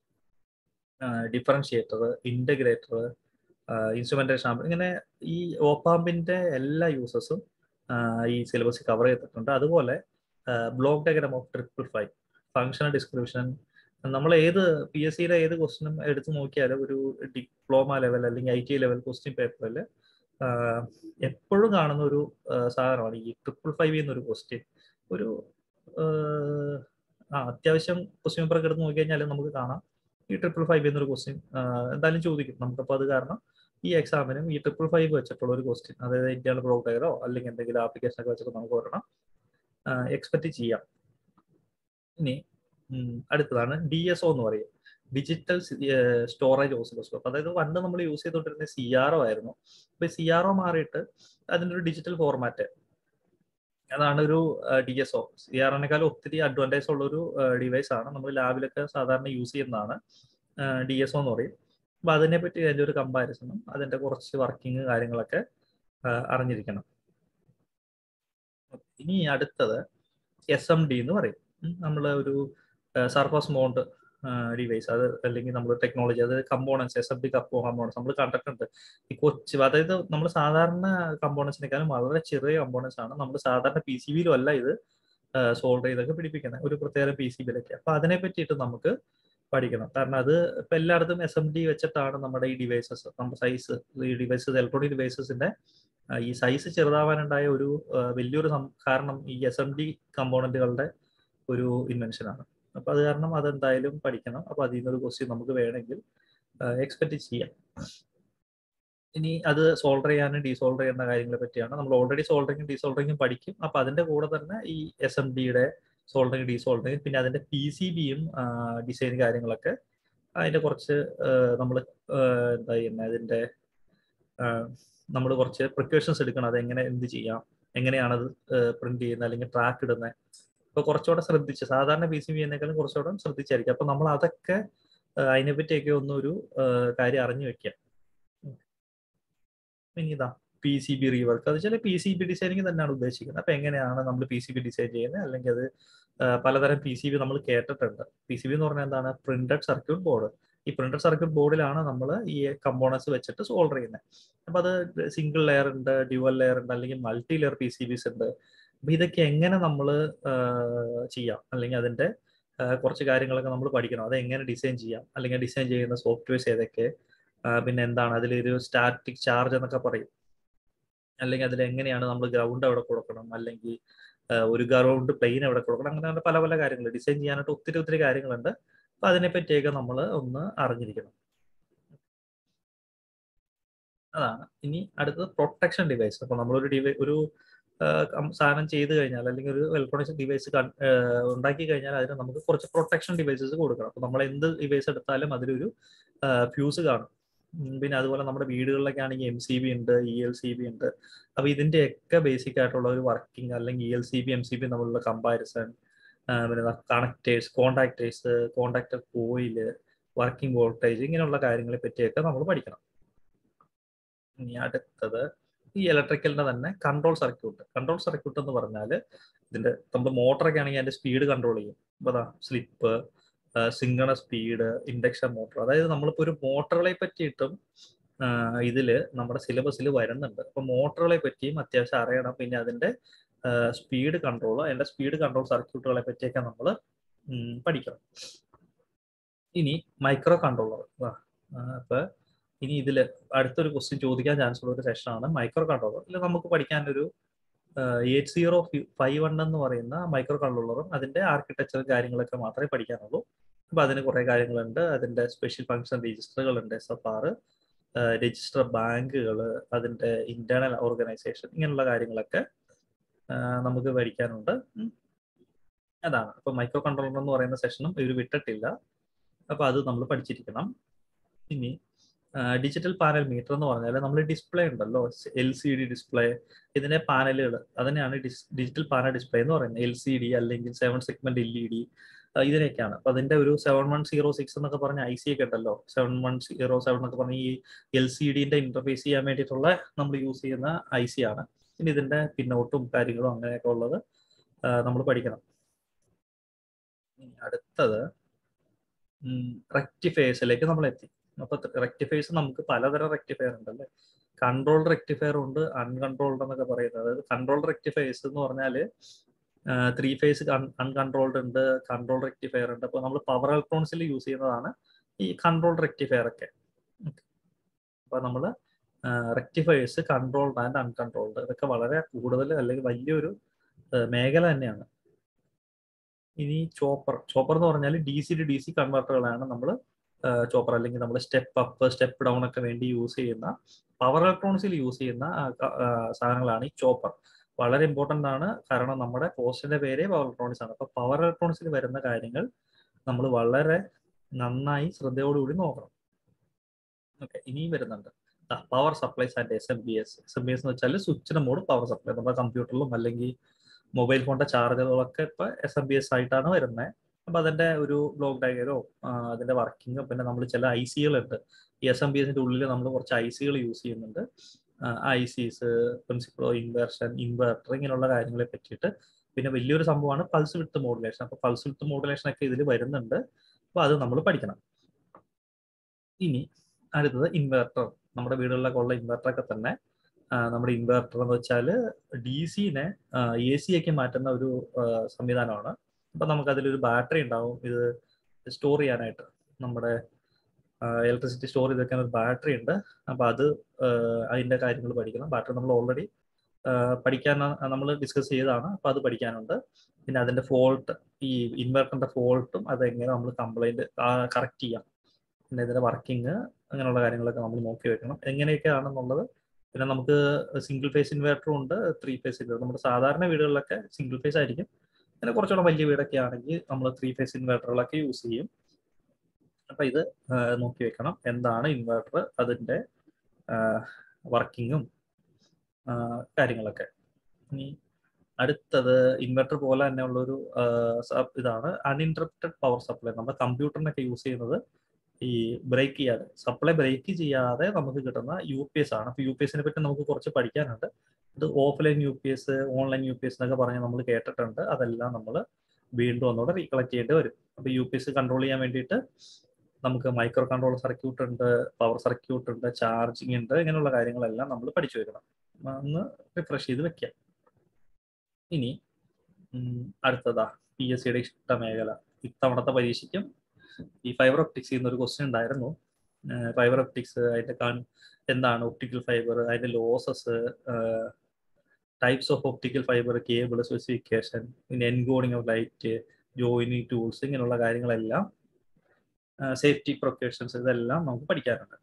differentiator integrator instrumentation ആംപ്ലി ഇങ്ങനെ ഈ ഓപ്പാമ്പിന്റെ എല്ലാ യൂസസും ഈ സിലബസ് കവർ ചെയ്തിട്ടുണ്ട് അതുപോലെ block diagram of triple five functional description നമ്മൾ ഏത് പി എസ് സിയുടെ ഏത് ക്വസ്റ്റിനും എടുത്തു നോക്കിയാലും ഒരു ഡിപ്ലോമ ലെവൽ അല്ലെങ്കിൽ ഐ ടി ലെവൽ ക്വസ്റ്റ്യൻ പേപ്പറിൽ എപ്പോഴും കാണുന്ന ഒരു സാധനമാണ് ഈ ട്രിപ്പിൾ ഫൈവ് എന്നൊരു ക്വസ്റ്റ്യൻ ഒരു ആ അത്യാവശ്യം ക്വസ്റ്റ്യൻ പേപ്പർ എടുത്ത് നോക്കി കഴിഞ്ഞാൽ നമുക്ക് കാണാം ഈ ട്രിപ്പിൾ ഫൈവ് എന്നൊരു ക്വസ്റ്റ്യൻ എന്തായാലും ചോദിക്കും നമുക്കപ്പോൾ അത് കാരണം ഈ എക്സാമിനും ഈ ട്രിപ്പിൾ ഫൈവ് വെച്ചിട്ടുള്ള ഒരു ക്വസ്റ്റ്യൻ അതായത് ഇന്ത്യൻ ബ്ലോക്ക് ഡയറോ അല്ലെങ്കിൽ എന്തെങ്കിലും ആപ്ലിക്കേഷൻ ഒക്കെ വെച്ചിട്ട് നമുക്ക് ഒരെണ്ണം എക്സ്പെക്ട് ചെയ്യാം ഇനി അടുത്തതാണ് ഡി എസ് ഒ എന്ന് പറയും ഡിജിറ്റൽ സ്റ്റോറേജ് ഓസിലോസ്കോപ്പ് അതായത് പണ്ട് നമ്മൾ യൂസ് ചെയ്തുകൊണ്ടിരുന്ന സി ആർ ഒ ആയിരുന്നു ഇപ്പൊ സി ആർ ഒ മാറിയിട്ട് അതിൻ്റെ ഒരു ഡിജിറ്റൽ ഫോർമാറ്റ് അതാണ് ഒരു D S O C R ഒനേക്കാളും ഒത്തിരി അഡ്വാൻറ്റേജ് ഉള്ള ഒരു ഡിവൈസ് ആണ് നമ്മൾ ലാബിലൊക്കെ സാധാരണ യൂസ് ചെയ്യുന്നതാണ് ഡി എസ് ഒ എന്ന് പറയും അപ്പൊ അതിനെ പറ്റി അതിൻ്റെ ഒരു കമ്പാരിസണും അതിന്റെ കുറച്ച് വർക്കിംഗ് കാര്യങ്ങളൊക്കെ അറിഞ്ഞിരിക്കണം ഇനി അടുത്തത് എസ് എം ഡി എന്ന് പറയും നമ്മൾ ഒരു സർഫസ് മൗണ്ട് ഡിവൈസ് അത് അല്ലെങ്കിൽ നമ്മൾ ടെക്നോളജി അത് components S F D components നമ്മൾ കണ്ടിട്ടുണ്ട് ഈ കൊച്ചു അതായത് നമ്മൾ സാധാരണ കമ്പോണൻസിനേക്കാളും വളരെ ചെറിയ കമ്പോണൻസ് ആണ് നമ്മൾ സാധാരണ പി സി ബിയിലും അല്ല ഇത് സോൾവ് ചെയ്തൊക്കെ പിടിപ്പിക്കുന്നത് ഒരു പ്രത്യേക പി സി ബിയിലൊക്കെ അപ്പൊ അതിനെ പറ്റിയിട്ട് നമുക്ക് പഠിക്കണം കാരണം അത് ഇപ്പൊ എല്ലായിടത്തും എസ് എം ഡി വെച്ചിട്ടാണ് നമ്മുടെ ഈ ഡിവൈസസ് നമ്മുടെ സൈസ് ഈ ഡിവൈസസ് ഇലക്ട്രോണിക് ഡിവൈസസിന്റെ ഈ സൈസ് ചെറുതാവാനുണ്ടായ ഒരു വലിയൊരു കാരണം ഈ എസ് എം ഡി കമ്പോണന്റുകളുടെ ഒരു ഇൻവെൻഷൻ ആണ് അപ്പൊ അത് കാരണം അതെന്തായാലും പഠിക്കണം അപ്പൊ അതിൽ നിന്നൊരു ക്വസ്റ്റ്യൻ നമുക്ക് വേണമെങ്കിൽ എക്സ്പെക്ട് ചെയ്യാം ഇനി അത് സോൾഡർ ചെയ്യാനും ഡീസോൾഡർ ചെയ്യുന്ന കാര്യങ്ങളെ പറ്റിയാണ് നമ്മൾ ഓൾറെഡി സോൾഡറിങ്ങും ഡീസോൾഡറിങ്ങും പഠിക്കും അപ്പൊ അതിന്റെ കൂടെ തന്നെ ഈ എസ് എം ഡിയുടെ സോൾഡറിങ് ഡീസോൾഡറിങ് പിന്നെ അതിന്റെ പി സി ബിയും ഡിസൈൻ കാര്യങ്ങളൊക്കെ അതിന്റെ കുറച്ച് നമ്മൾ എന്താ ചെയ്യുന്നത് അതിന്റെ നമ്മൾ കുറച്ച് പ്രിക്കോഷൻസ് എടുക്കണം അത് എങ്ങനെ എന്ത് ചെയ്യാം എങ്ങനെയാണത് പ്രിന്റ് ചെയ്യുന്നത് അല്ലെങ്കിൽ ട്രാക്ക് ഇടുന്നത് ഇപ്പൊ കുറച്ചുകൂടെ ശ്രദ്ധിച്ച് സാധാരണ പി സി ബി എന്നേക്കാളും കുറച്ചുകൂടെ ശ്രദ്ധിച്ചായിരിക്കും അപ്പൊ നമ്മൾ അതൊക്കെ അതിനെ പറ്റിയൊക്കെ ഒന്നൊരു കാര്യം അറിഞ്ഞു വെക്കാം ഇനി ഇതാ പി സി ബി റീവർക്ക് അത് ചില പി സി ബി ഡിസൈനിങ് തന്നെയാണ് ഉദ്ദേശിക്കുന്നത് അപ്പൊ എങ്ങനെയാണ് നമ്മൾ പി സി ബി ഡിസൈൻ ചെയ്യുന്നത് അല്ലെങ്കിൽ അത് പലതരം പി സി ബി നമ്മൾ കേട്ടിട്ടുണ്ട് പി സി ബി എന്ന് പറഞ്ഞാൽ എന്താണ് പ്രിന്റഡ് സർക്യൂട്ട് ബോർഡ് ഈ പ്രിന്റഡ് സർക്യൂട്ട് ബോർഡിലാണ് നമ്മൾ ഈ കമ്പോണൻസ് വെച്ചിട്ട് സോൾഡർ ചെയ്യുന്നത് അപ്പൊ അത് സിംഗിൾ ലെയർ ഉണ്ട് ഡ്യുവൽ ലെയർ ഉണ്ട് അല്ലെങ്കിൽ multi layer P C Bs ഉണ്ട് അപ്പൊ ഇതൊക്കെ എങ്ങനെ നമ്മൾ ചെയ്യാം അല്ലെങ്കിൽ അതിന്റെ കുറച്ച് കാര്യങ്ങളൊക്കെ നമ്മൾ പഠിക്കണം അത് എങ്ങനെ ഡിസൈൻ ചെയ്യാം അല്ലെങ്കിൽ ഡിസൈൻ ചെയ്യുന്ന സോഫ്റ്റ്വെയർസ് ഏതൊക്കെ പിന്നെ എന്താണ് അതിലൊരു സ്റ്റാറ്റിക് ചാർജ് എന്നൊക്കെ പറയും അല്ലെങ്കിൽ അതിൽ എങ്ങനെയാണ് നമ്മൾ ഗ്രൗണ്ട് എവിടെ കൊടുക്കണം അല്ലെങ്കിൽ ഒരു ഗ്രൗണ്ട് പ്ലെയിൻ എവിടെ കൊടുക്കണം അങ്ങനെ പല പല കാര്യങ്ങൾ ഡിസൈൻ ചെയ്യാനായിട്ട് ഒത്തിരി ഒത്തിരി കാര്യങ്ങളുണ്ട് അപ്പൊ അതിനെ പറ്റിയൊക്കെ നമ്മൾ ഒന്ന് അറിഞ്ഞിരിക്കണം അതാണ് ഇനി അടുത്തത് പ്രൊട്ടക്ഷൻ ഡിവൈസ് അപ്പൊ നമ്മളൊരു ഡിവൈ ഒരു സാധനം ചെയ്ത് കഴിഞ്ഞാൽ അല്ലെങ്കിൽ ഒരു ഇലക്ട്രോണിക്സ് ഡിവൈസ് ഉണ്ടാക്കി കഴിഞ്ഞാൽ അതിന് നമുക്ക് കുറച്ച് പ്രൊട്ടക്ഷൻ ഡിവൈസസ് കൊടുക്കണം അപ്പൊ നമ്മൾ എന്ത് ഡിവൈസ് എടുത്താലും അതിലൊരു ഫ്യൂസ് കാണും പിന്നെ അതുപോലെ നമ്മുടെ വീടുകളിലൊക്കെ ആണെങ്കിൽ എം സി ബി ഉണ്ട് ഇ എൽ സി ബി ഉണ്ട് അപ്പൊ ഇതിന്റെ ഒക്കെ ബേസിക് ആയിട്ടുള്ള ഒരു വർക്കിംഗ് അല്ലെങ്കിൽ E L C B M C B തമ്മിലുള്ള കമ്പാരിസൺ പിന്നെ connectors contactors contactor coil working voltage ഇങ്ങനെയുള്ള കാര്യങ്ങളെ പറ്റിയൊക്കെ നമ്മൾ പഠിക്കണം ഇനി അടുത്തത് ഈ ഇലക്ട്രിക്കലിന്റെ തന്നെ കൺട്രോൾ സർക്യൂട്ട് കൺട്രോൾ സർക്യൂട്ട് എന്ന് പറഞ്ഞാൽ ഇതിന്റെ നമ്മൾ മോട്ടറൊക്കെ ആണെങ്കിൽ അതിന്റെ സ്പീഡ് കൺട്രോൾ ചെയ്യും അപ്പൊ അതാ slip synchronous speed induction motor അതായത് നമ്മളിപ്പോ ഒരു മോട്ടറുകളെ പറ്റിയിട്ടും ഇതില് നമ്മുടെ സിലബസിൽ വരുന്നുണ്ട് അപ്പൊ മോട്ടറുകളെ പറ്റിയും അത്യാവശ്യം അറിയണം പിന്നെ അതിന്റെ സ്പീഡ് കൺട്രോൾ അതിന്റെ സ്പീഡ് കൺട്രോൾ സർക്യൂട്ടുകളെ പറ്റിയൊക്കെ നമ്മൾ പഠിക്കണം ഇനി മൈക്രോ കൺട്രോളർ അപ്പൊ ഇനി ഇതിൽ അടുത്തൊരു ക്വസ്റ്റ്യൻ ചോദിക്കാൻ ചാൻസ് ഉള്ള ഒരു സെഷനാണ് മൈക്രോ കൺട്രോളർ ഇതിൽ നമുക്ക് പഠിക്കാനൊരു എയ്റ്റ് സീറോ ഫൈവ് വൺ എന്ന് പറയുന്ന മൈക്രോ കൺട്രോളറും അതിന്റെ ആർക്കിടെക്ചറും കാര്യങ്ങളൊക്കെ മാത്രമേ പഠിക്കാനുള്ളൂ അപ്പൊ അതിന് കുറെ കാര്യങ്ങളുണ്ട് അതിന്റെ സ്പെഷ്യൽ ഫംഗ്ഷൻ രജിസ്റ്ററുകൾ ഉണ്ട് എസ് എഫ് ആർ രജിസ്റ്റർ ബാങ്കുകൾ അതിന്റെ ഇന്റേണൽ ഓർഗനൈസേഷൻ ഇങ്ങനെയുള്ള കാര്യങ്ങളൊക്കെ നമുക്ക് പഠിക്കാനുണ്ട് അതാണ് അപ്പൊ മൈക്രോ കൺട്രോളർ എന്ന് പറയുന്ന സെഷനും ഇവർ വിട്ടിട്ടില്ല അപ്പൊ അത് നമ്മൾ പഠിച്ചിരിക്കണം ഇനി ഡിജിറ്റൽ പാനൽ മീറ്റർ എന്ന് പറഞ്ഞാൽ നമ്മൾ ഡിസ്പ്ലേ ഉണ്ടല്ലോ എൽ സി ഡി ഡിസ്പ്ലേ ഇതിന്റെ പാനലുകൾ അതിനെയാണ് ഡിജിറ്റൽ പാനൽ ഡിസ്പ്ലേ എന്ന് പറയുന്നത് എൽ സി ഡി അല്ലെങ്കിൽ seven segment L E D ഇതിനൊക്കെയാണ് അപ്പൊ അതിന്റെ ഒരു സെവൻ വൺ സീറോ സിക്സ് എന്നൊക്കെ പറഞ്ഞ ഐ സി ഒക്കെ ഉണ്ടല്ലോ സെവൻ വൺ സീറോ സെവൻ എന്നൊക്കെ പറഞ്ഞ ഈ എൽ സി ഡിന്റെ ഇന്റർഫേസ് ചെയ്യാൻ വേണ്ടിയിട്ടുള്ള നമ്മൾ യൂസ് ചെയ്യുന്ന ഐ സി ആണ് പിന്നെ ഇതിന്റെ പിന്നോട്ടും കാര്യങ്ങളും അങ്ങനെയൊക്കെ ഉള്ളത് നമ്മൾ പഠിക്കണം അടുത്തത് റെക്ടിഫയേഴ്സിലേക്ക് നമ്മൾ എത്തി അപ്പൊ റെക്ടിഫയേഴ്സ് നമുക്ക് പലതരം റെക്ടിഫയർ ഉണ്ടല്ലേ കൺട്രോൾഡ് റെക്ടിഫയർ ഉണ്ട് അൺകൺട്രോൾഡ് എന്നൊക്കെ പറയുന്നത് അതായത് കൺട്രോൾഡ് റെക്ടിഫയേഴ്സ് എന്ന് പറഞ്ഞാൽ ത്രീ ഫേസ് അൺകൺട്രോൾഡ് ഉണ്ട് കൺട്രോൾ റെക്ടിഫയർ ഉണ്ട് അപ്പോൾ നമ്മൾ പവർ ഇലക്ട്രോൺസിൽ യൂസ് ചെയ്യുന്നതാണ് ഈ കൺട്രോൾഡ് റെക്ടിഫയർ ഒക്കെ അപ്പൊ നമ്മൾ റെക്ടിഫയേഴ്സ് കൺട്രോൾഡ് ആൻഡ് അൺകൺട്രോൾഡ് ഇതൊക്കെ വളരെ കൂടുതൽ അല്ലെങ്കിൽ വലിയൊരു മേഖല തന്നെയാണ് ഇനി ചോപ്പർ ചോപ്പർ എന്ന് പറഞ്ഞാൽ D C to D C കൺവെർട്ടറുകളാണ് നമ്മൾ ചോപ്പർ അല്ലെങ്കിൽ നമ്മൾ സ്റ്റെപ്പ് അപ്പ് സ്റ്റെപ്പ് ഡൗൺ ഒക്കെ വേണ്ടി യൂസ് ചെയ്യുന്ന പവർ ഇലക്ട്രോണിക്സിൽ യൂസ് ചെയ്യുന്ന സാധനങ്ങളാണ് ഈ ചോപ്പർ വളരെ ഇമ്പോർട്ടൻ്റ് ആണ് കാരണം നമ്മുടെ കോഴ്സിന്റെ പേര് പവർ ഇലക്ട്രോണിക്സ് ആണ് അപ്പൊ പവർ ഇലക്ട്രോണിക്സിൽ വരുന്ന കാര്യങ്ങൾ നമ്മൾ വളരെ നന്നായി ശ്രദ്ധയോടുകൂടി നോക്കണം ഓക്കെ ഇനിയും വരുന്നുണ്ട് power supplies and S M B S S M B S എന്ന് വെച്ചാൽ സ്വിച്ചിന് മോഡ് പവർ സപ്ലൈ നമ്മുടെ കമ്പ്യൂട്ടറിലും അല്ലെങ്കിൽ മൊബൈൽ ഫോണിന്റെ ചാർജറുകളൊക്കെ ഇപ്പൊ എസ് എം ബി എസ് ആയിട്ടാണ് വരുന്നത് അപ്പൊ അതിന്റെ ഒരു ബ്ലോക്ക് ഡയഗ്രോ അതിന്റെ വർക്കിംഗ് പിന്നെ നമ്മൾ ചില ഐ സികളുണ്ട് ഈ എസ് എം ബി എസിന്റെ ഉള്ളിൽ നമ്മൾ കുറച്ച് ഐ സികൾ യൂസ് ചെയ്യുന്നുണ്ട് ഐ സിസ് പ്രിൻസിപ്പളോ ഇൻവേർഷൻ ഇൻവെർട്ടർ ഇങ്ങനെയുള്ള കാര്യങ്ങളെ പറ്റിയിട്ട് പിന്നെ വലിയൊരു സംഭവമാണ് പൾസ് വിത്ത് മോഡുലേഷൻ അപ്പൊ പൾസ് വിത്ത് മോഡുലേഷൻ ഒക്കെ ഇതിൽ വരുന്നുണ്ട് അപ്പോൾ അത് നമ്മൾ പഠിക്കണം ഇനി അടുത്തത് ഇൻവെർട്ടർ നമ്മുടെ വീടുകളിലൊക്കെ ഉള്ള ഇൻവെർട്ടറൊക്കെ തന്നെ നമ്മുടെ ഇൻവെർട്ടർ എന്ന് വെച്ചാൽ ഡി സിനെ എ സി ആക്കി മാറ്റുന്ന ഒരു സംവിധാനമാണ് അപ്പം നമുക്ക് അതിലൊരു ബാറ്ററി ഉണ്ടാവും ഇത് സ്റ്റോർ ചെയ്യാനായിട്ട് നമ്മുടെ ഇലക്ട്രിസിറ്റി സ്റ്റോർ ചെയ്ത് വെക്കാൻ ഒരു ബാറ്ററി ഉണ്ട് അപ്പോൾ അത് അതിൻ്റെ കാര്യങ്ങൾ പഠിക്കണം ബാറ്ററി നമ്മൾ ഓൾറെഡി പഠിക്കാൻ നമ്മൾ ഡിസ്കസ് ചെയ്തതാണ് അപ്പോൾ അത് പഠിക്കാനുണ്ട് പിന്നെ അതിൻ്റെ ഫോൾട്ട് ഈ ഇൻവെർട്ടറിൻ്റെ ഫോൾട്ടും അതെങ്ങനെ നമ്മൾ കംപ്ലൈൻറ്റ് കറക്റ്റ് ചെയ്യാം പിന്നെ ഇതിൻ്റെ വർക്കിംഗ് അങ്ങനെയുള്ള കാര്യങ്ങളൊക്കെ നമ്മൾ നോക്കി വെക്കണം എങ്ങനെയൊക്കെയാണെന്നുള്ളത് പിന്നെ നമുക്ക് സിംഗിൾ ഫേസ് ഇൻവെർട്ടറും ഉണ്ട് ത്രീ ഫേസ് ഇൻവെർട്ടർ നമ്മുടെ സാധാരണ വീടുകളിലൊക്കെ സിംഗിൾ ഫേസ് ആയിരിക്കും പിന്നെ കുറച്ചുകൂടെ വലിയ വീടൊക്കെ ആണെങ്കിൽ നമ്മൾ ത്രീ ഫേസ് ഇൻവെർട്ടറുകളൊക്കെ യൂസ് ചെയ്യും അപ്പൊ ഇത് നോക്കി വെക്കണം എന്താണ് ഇൻവെർട്ടർ അതിൻ്റെ വർക്കിങ്ങും കാര്യങ്ങളൊക്കെ ഇനി അടുത്തത് ഇൻവെർട്ടർ പോലെ തന്നെ ഉള്ളൊരു ഇതാണ് അൺഇൻറ്ററപ്റ്റഡ് പവർ സപ്ലൈ നമ്മുടെ കമ്പ്യൂട്ടറിനൊക്കെ യൂസ് ചെയ്യുന്നത് ഈ ബ്രേക്ക് ചെയ്യാതെ സപ്ലൈ ബ്രേക്ക് ചെയ്യാതെ നമുക്ക് കിട്ടുന്ന യു പി എസ് ആണ് അപ്പൊ യു പി എസിനെ പറ്റി നമുക്ക് കുറച്ച് പഠിക്കാനുണ്ട് ഇത് offline U P S online U P S എന്നൊക്കെ പറഞ്ഞ് നമ്മൾ കേട്ടിട്ടുണ്ട് അതെല്ലാം നമ്മൾ വീണ്ടും ഒന്നുകൂടെ റീകളക്ട് ചെയ്യേണ്ടി വരും അപ്പൊ യു പി എസ് കൺട്രോൾ ചെയ്യാൻ വേണ്ടിയിട്ട് നമുക്ക് മൈക്രോ കൺട്രോൾ സർക്യൂട്ട് ഉണ്ട് പവർ സർക്യൂട്ട് ഉണ്ട് ചാർജിങ് ഉണ്ട് ഇങ്ങനെയുള്ള കാര്യങ്ങളെല്ലാം നമ്മൾ പഠിച്ചു വെക്കണം ഒന്ന് റിഫ്രഷ് ചെയ്ത് വെക്കാം ഇനി അടുത്തതാ പി എസ് സിയുടെ ഇഷ്ട മേഖല ഇത്തവണത്തെ പരീക്ഷയ്ക്കും ഈ ഫൈബർ ഒപ്റ്റിക്സ് എന്നൊരു ക്വസ്റ്റ്യൻ ഉണ്ടായിരുന്നു ഫൈബർ ഒപ്റ്റിക്സ് അതിന്റെ എന്താണ് ഒപ്റ്റിക്കൽ ഫൈബർ അതിന്റെ losses types of optical fibre cable specification പിന്നെ encoding of light joining tools ഇങ്ങനെയുള്ള കാര്യങ്ങളെല്ലാം സേഫ്റ്റി പ്രൊക്കേഷൻസ് ഇതെല്ലാം നമുക്ക് പഠിക്കാനുണ്ട്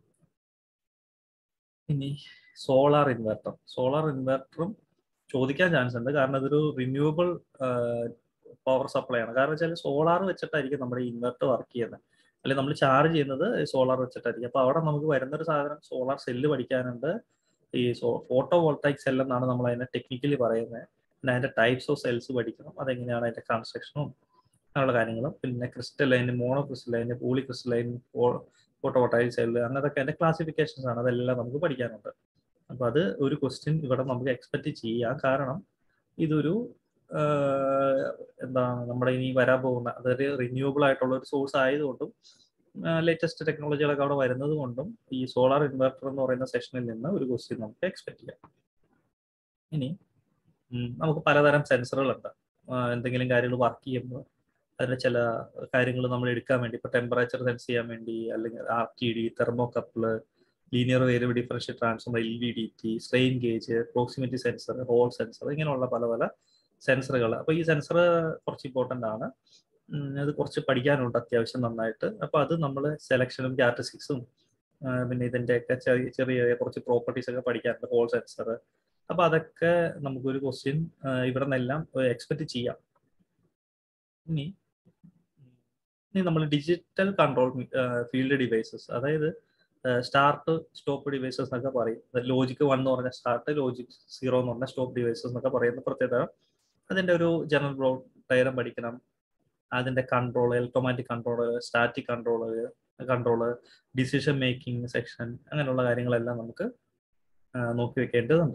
ഇനി സോളാർ ഇൻവെർട്ടർ സോളാർ ഇൻവെർട്ടറും ചോദിക്കാൻ ചാൻസ് ഉണ്ട് കാരണം അതൊരു റിന്യൂവബിൾ പവർ സപ്ലൈ ആണ് കാരണം വെച്ചാൽ സോളാർ വെച്ചിട്ടായിരിക്കും നമ്മുടെ ഇൻവെർട്ടർ വർക്ക് ചെയ്യുന്നത് അല്ലെങ്കിൽ നമ്മൾ ചാർജ് ചെയ്യുന്നത് സോളാർ വെച്ചിട്ടായിരിക്കും അപ്പോൾ അവിടെ നമുക്ക് വരുന്നൊരു സാധനം സോളാർ സെല്ല് പഠിക്കാനുണ്ട് ഈ സോ ഫോട്ടോ വോൾട്ടൈക് സെൽ എന്നാണ് നമ്മൾ അതിനെ ടെക്നിക്കലി പറയുന്നത് പിന്നെ അതിന്റെ ടൈപ്സ് ഓഫ് സെൽസ് പഠിക്കണം അതെങ്ങനെയാണ് അതിന്റെ കൺസ്ട്രക്ഷനും അങ്ങനെയുള്ള കാര്യങ്ങളും പിന്നെ crystalline mono crystalline poly crystalline photo voltaic cell അങ്ങനത്തെ അതിന്റെ ക്ലാസിഫിക്കേഷൻസ് ആണ് അതെല്ലാം നമുക്ക് പഠിക്കാനുണ്ട് അപ്പൊ അത് ഒരു ക്വസ്റ്റ്യൻ ഇവിടെ നമുക്ക് എക്സ്പെക്ട് ചെയ്യാം കാരണം ഇതൊരു എന്താണ് നമ്മുടെ ഇനി വരാൻ പോകുന്ന അതൊരു റിന്യൂവബിൾ ആയിട്ടുള്ള ഒരു സോഴ്സ് ആയതുകൊണ്ടും ലേറ്റസ്റ്റ് ടെക്നോളജികളൊക്കെ അവിടെ വരുന്നത് കൊണ്ടും ഈ സോളാർ ഇൻവെർട്ടർ എന്ന് പറയുന്ന സെഷനിൽ നിന്ന് ഒരു ക്വസ്റ്റ്യൻ നമുക്ക് എക്സ്പെക്ട് ചെയ്യാം ഇനി നമുക്ക് പലതരം സെൻസറുകളുണ്ട് എന്തെങ്കിലും കാര്യങ്ങൾ വർക്ക് ചെയ്യുമ്പോൾ അതിന്റെ ചില കാര്യങ്ങൾ നമ്മൾ എടുക്കാൻ വേണ്ടി ഇപ്പൊ ടെമ്പറേച്ചർ സെൻസ് ചെയ്യാൻ വേണ്ടി അല്ലെങ്കിൽ R T D thermocouple linear variable differential transformer L V D T strain gauge proximity sensor hall sensor ഇങ്ങനെയുള്ള പല പല സെൻസറുകൾ അപ്പോൾ ഈ സെൻസർ കുറച്ച് ഇമ്പോർട്ടൻ്റ് ആണ് അത് കുറച്ച് പഠിക്കാനുണ്ട് അത്യാവശ്യം നന്നായിട്ട് അപ്പോൾ അത് നമ്മൾ സെലക്ഷനും ക്യാരക്ടറിസ്റ്റിക്സും പിന്നെ ഇതിൻ്റെയൊക്കെ ചെറിയ ചെറിയ കുറച്ച് പ്രോപ്പർട്ടീസ് ഒക്കെ പഠിക്കാനുണ്ട് ഹോൾ സെൻസർ അപ്പോൾ അതൊക്കെ നമുക്കൊരു ക്വസ്റ്റ്യൻ ഇവിടെ നിന്നെല്ലാം എക്സ്പെക്ട് ചെയ്യാം ഇനി ഇനി നമ്മൾ ഡിജിറ്റൽ കൺട്രോൾ ഫീൽഡ് ഡിവൈസസ് അതായത് സ്റ്റാർട്ട് സ്റ്റോപ്പ് ഡിവൈസസ് എന്നൊക്കെ പറയും ലോജിക് വൺ എന്ന് പറഞ്ഞ സ്റ്റാർട്ട് ലോജിക് സീറോ എന്ന് പറഞ്ഞ സ്റ്റോപ്പ് ഡിവൈസസ് എന്നൊക്കെ പറയുന്ന പ്രത്യേകത അതിന്റെ ഒരു ജനറൽ ബ്രോ ഡയഗ്രം പഠിക്കണം അതിന്റെ control electromagnetic control static control control decision making section അങ്ങനെയുള്ള കാര്യങ്ങളെല്ലാം നമുക്ക് നോക്കി വെക്കേണ്ടതുണ്ട്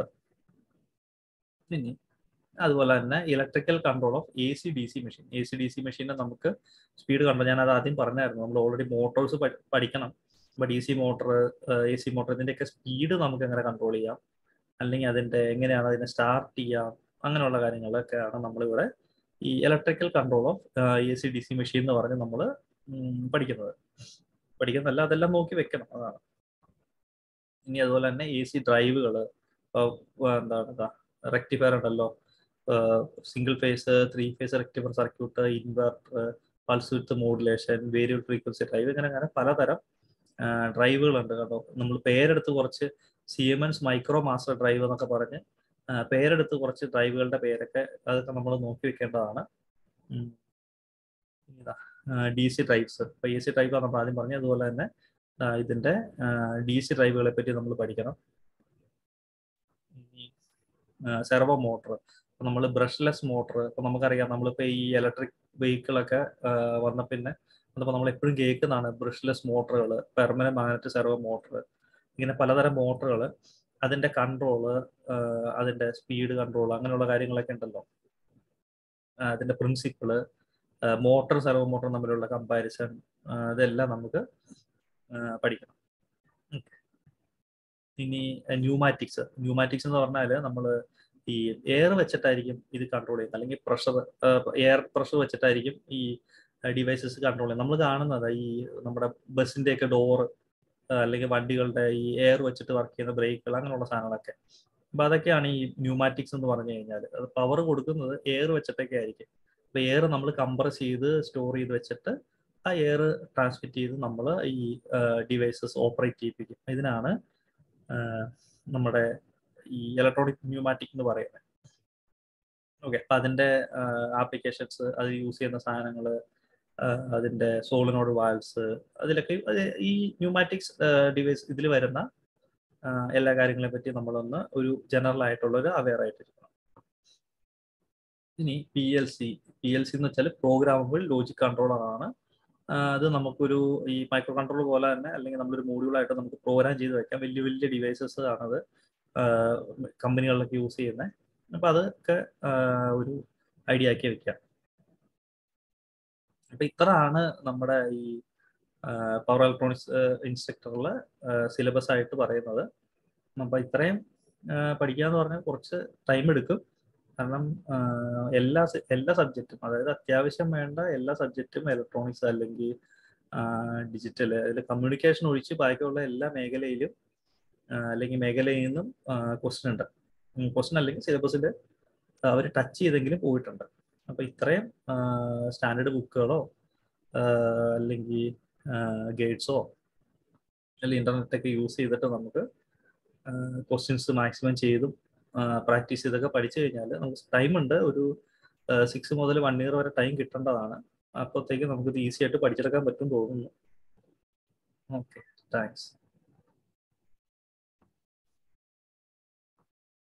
ഇനി അതുപോലെ തന്നെ electrical control of A C D C machine A C D C മെഷീനെ നമുക്ക് സ്പീഡ് കൺട്രോൾ ഞാൻ അത് ആദ്യം പറഞ്ഞായിരുന്നു നമ്മൾ ഓൾറെഡി മോട്ടോഴ്സ് പഠിക്കണം ഇപ്പൊ D C motor A C motor ഇതിന്റെയൊക്കെ സ്പീഡ് നമുക്ക് എങ്ങനെ കൺട്രോൾ ചെയ്യാം അല്ലെങ്കിൽ അതിന്റെ എങ്ങനെയാണ് അതിനെ സ്റ്റാർട്ട് ചെയ്യാം അങ്ങനെയുള്ള കാര്യങ്ങളൊക്കെയാണ് നമ്മളിവിടെ ഈ electrical control of A C D C machine എന്ന് പറഞ്ഞ് നമ്മൾ പഠിക്കുന്നത് പഠിക്കുന്നല്ല അതെല്ലാം നോക്കി വെക്കണം അതാണ് ഇനി അതുപോലെ തന്നെ എ സി ഡ്രൈവുകൾ എന്താണ് റെക്ടിഫയർ ഉണ്ടല്ലോ single phase three phase rectifier circuit inverter pulse width modulation variable frequency drive ഇങ്ങനെ അങ്ങനെ പലതരം ഡ്രൈവുകളുണ്ട് കേട്ടോ നമ്മൾ പേരെടുത്ത് കുറച്ച് സിയമൻസ് മൈക്രോ മാസ്റ്റർ ഡ്രൈവ് എന്നൊക്കെ പറഞ്ഞ് പേരെടുത്ത് കുറച്ച് ഡ്രൈവുകളുടെ പേരൊക്കെ അതൊക്കെ നമ്മൾ നോക്കി വെക്കേണ്ടതാണ് ഡി സി ഡ്രൈവ്സ് ഇപ്പൊ എ സി ഡ്രൈവ് നമ്മൾ ആദ്യം പറഞ്ഞു അതുപോലെ തന്നെ ഇതിന്റെ ഡി സി ഡ്രൈവുകളെ പറ്റി നമ്മൾ പഠിക്കണം സെർവോ മോട്ടർ നമ്മൾ ബ്രഷ്ലെസ് മോട്ടർ ഇപ്പൊ നമുക്കറിയാം നമ്മളിപ്പോ ഈ ഇലക്ട്രിക് വെഹിക്കിളൊക്കെ വന്ന പിന്നെ അതിപ്പോൾ നമ്മൾ എപ്പോഴും കേൾക്കുന്നതാണ് ബ്രഷ്ലെസ് മോട്ടറുകൾ പെർമനന്റ് മാഗ്നറ്റ് സെർവോ മോട്ടർ ഇങ്ങനെ പലതരം മോട്ടറുകൾ അതിന്റെ കൺട്രോള് അതിന്റെ സ്പീഡ് കൺട്രോൾ അങ്ങനെയുള്ള കാര്യങ്ങളൊക്കെ ഉണ്ടല്ലോ അതിന്റെ പ്രിൻസിപ്പിള് മോട്ടർ സെർവോ മോട്ടർ തമ്മിലുള്ള കമ്പാരിസൺ ഇതെല്ലാം നമുക്ക് പഠിക്കണം ഇനി ന്യൂമാറ്റിക്സ് ന്യൂമാറ്റിക്സ് എന്ന് പറഞ്ഞാൽ നമ്മൾ ഈ എയർ വെച്ചിട്ടായിരിക്കും ഇത് കൺട്രോൾ ചെയ്യുന്നത് അല്ലെങ്കിൽ പ്രഷർ എയർ പ്രഷർ വെച്ചിട്ടായിരിക്കും ഈ ഡിവൈസസ് കൺട്രോൾ ചെയ്യുന്നത് നമ്മൾ കാണുന്നത് ഈ നമ്മുടെ ബസ്സിന്റെ ഒക്കെ ഡോറ് അല്ലെങ്കിൽ വണ്ടികളുടെ ഈ എയർ വെച്ചിട്ട് വർക്ക് ചെയ്യുന്ന ബ്രേക്കുകൾ അങ്ങനെയുള്ള സാധനങ്ങളൊക്കെ അപ്പൊ അതൊക്കെയാണ് ഈ ന്യൂമാറ്റിക്സ് എന്ന് പറഞ്ഞു കഴിഞ്ഞാൽ അത് പവർ കൊടുക്കുന്നത് എയർ വെച്ചിട്ടൊക്കെ ആയിരിക്കും അപ്പൊ എയർ നമ്മൾ കംപ്രസ് ചെയ്ത് സ്റ്റോർ ചെയ്ത് വെച്ചിട്ട് ആ എയർ ട്രാൻസ്മിറ്റ് ചെയ്ത് നമ്മൾ ഈ ഡിവൈസസ് ഓപ്പറേറ്റ് ചെയ്യിപ്പിക്കും ഇതിനാണ് നമ്മുടെ ഈ ഇലക്ട്രോണിക് ന്യൂമാറ്റിക് എന്ന് പറയുന്നത് ഓക്കെ അപ്പൊ അതിന്റെ ആപ്ലിക്കേഷൻസ് അത് യൂസ് ചെയ്യുന്ന സാധനങ്ങൾ അതിന്റെ സോളിനോട് വാൽസ് അതിലൊക്കെ ഈ ന്യൂമാറ്റിക്സ് ഡിവൈസ് ഇതിൽ വരുന്ന എല്ലാ കാര്യങ്ങളെ പറ്റി നമ്മളൊന്ന് ഒരു ജനറൽ ആയിട്ടുള്ള ഒരു അവെയർ ആയിട്ടിരിക്കണം ഇനി P L C P L C എന്ന് വെച്ചാൽ പ്രോഗ്രാമബിൾ ലോജിക് കൺട്രോളർ ആണ് അത് നമുക്കൊരു ഈ മൈക്രോ കൺട്രോളർ പോലെ തന്നെ അല്ലെങ്കിൽ നമ്മളൊരു മോഡ്യൂളായിട്ട് നമുക്ക് പ്രോഗ്രാം ചെയ്ത് വെക്കാം വലിയ വലിയ ഡിവൈസസ് ആണത് കമ്പനികളിലൊക്കെ യൂസ് ചെയ്യുന്നത് അപ്പം അതൊക്കെ ഒരു ഐഡിയ ആക്കി വെക്കാം അപ്പൊ ഇത്രയാണ് നമ്മുടെ ഈ പവർ ഇലക്ട്രോണിക്സ് ഇൻസ്ട്രക്ടറിൽ സിലബസ് ആയിട്ട് പറയുന്നത് അപ്പൊ ഇത്രയും പഠിക്കാന്ന് പറഞ്ഞാൽ കുറച്ച് ടൈം എടുക്കും കാരണം എല്ലാ എല്ലാ സബ്ജക്റ്റും അതായത് അത്യാവശ്യം വേണ്ട എല്ലാ സബ്ജക്റ്റും ഇലക്ട്രോണിക്സ് അല്ലെങ്കിൽ ഡിജിറ്റൽ അതിൽ കമ്മ്യൂണിക്കേഷൻ ഒഴിച്ച് ബാക്കിയുള്ള എല്ലാ മേഖലയിലും അല്ലെങ്കിൽ മേഖലയിൽ നിന്നും ക്വസ്റ്റ്യൻ ഉണ്ട് ക്വസ്റ്റ്യൻ അല്ലെങ്കിൽ സിലബസിൽ അവർ ടച്ച് ചെയ്തെങ്കിലും പോയിട്ടുണ്ട് അപ്പൊ ഇത്രയും സ്റ്റാൻഡേർഡ് ബുക്കുകളോ അല്ലെങ്കിൽ ഗൈഡ്സോ അല്ലെങ്കിൽ ഇന്റർനെറ്റ് ഒക്കെ യൂസ് ചെയ്തിട്ട് നമുക്ക് ക്വസ്റ്റ്യൻസ് മാക്സിമം ചെയ്തും പ്രാക്ടീസ് ചെയ്തൊക്കെ പഠിച്ചു കഴിഞ്ഞാൽ നമുക്ക് ടൈം ഉണ്ട് ഒരു സിക്സ് മുതൽ വൺ ഇയർ വരെ ടൈം കിട്ടേണ്ടതാണ് അപ്പോഴത്തേക്ക് നമുക്കിത് ഈസി ആയിട്ട് പഠിച്ചെടുക്കാൻ പറ്റും തോന്നുന്നു ഓക്കെ താങ്ക്സ്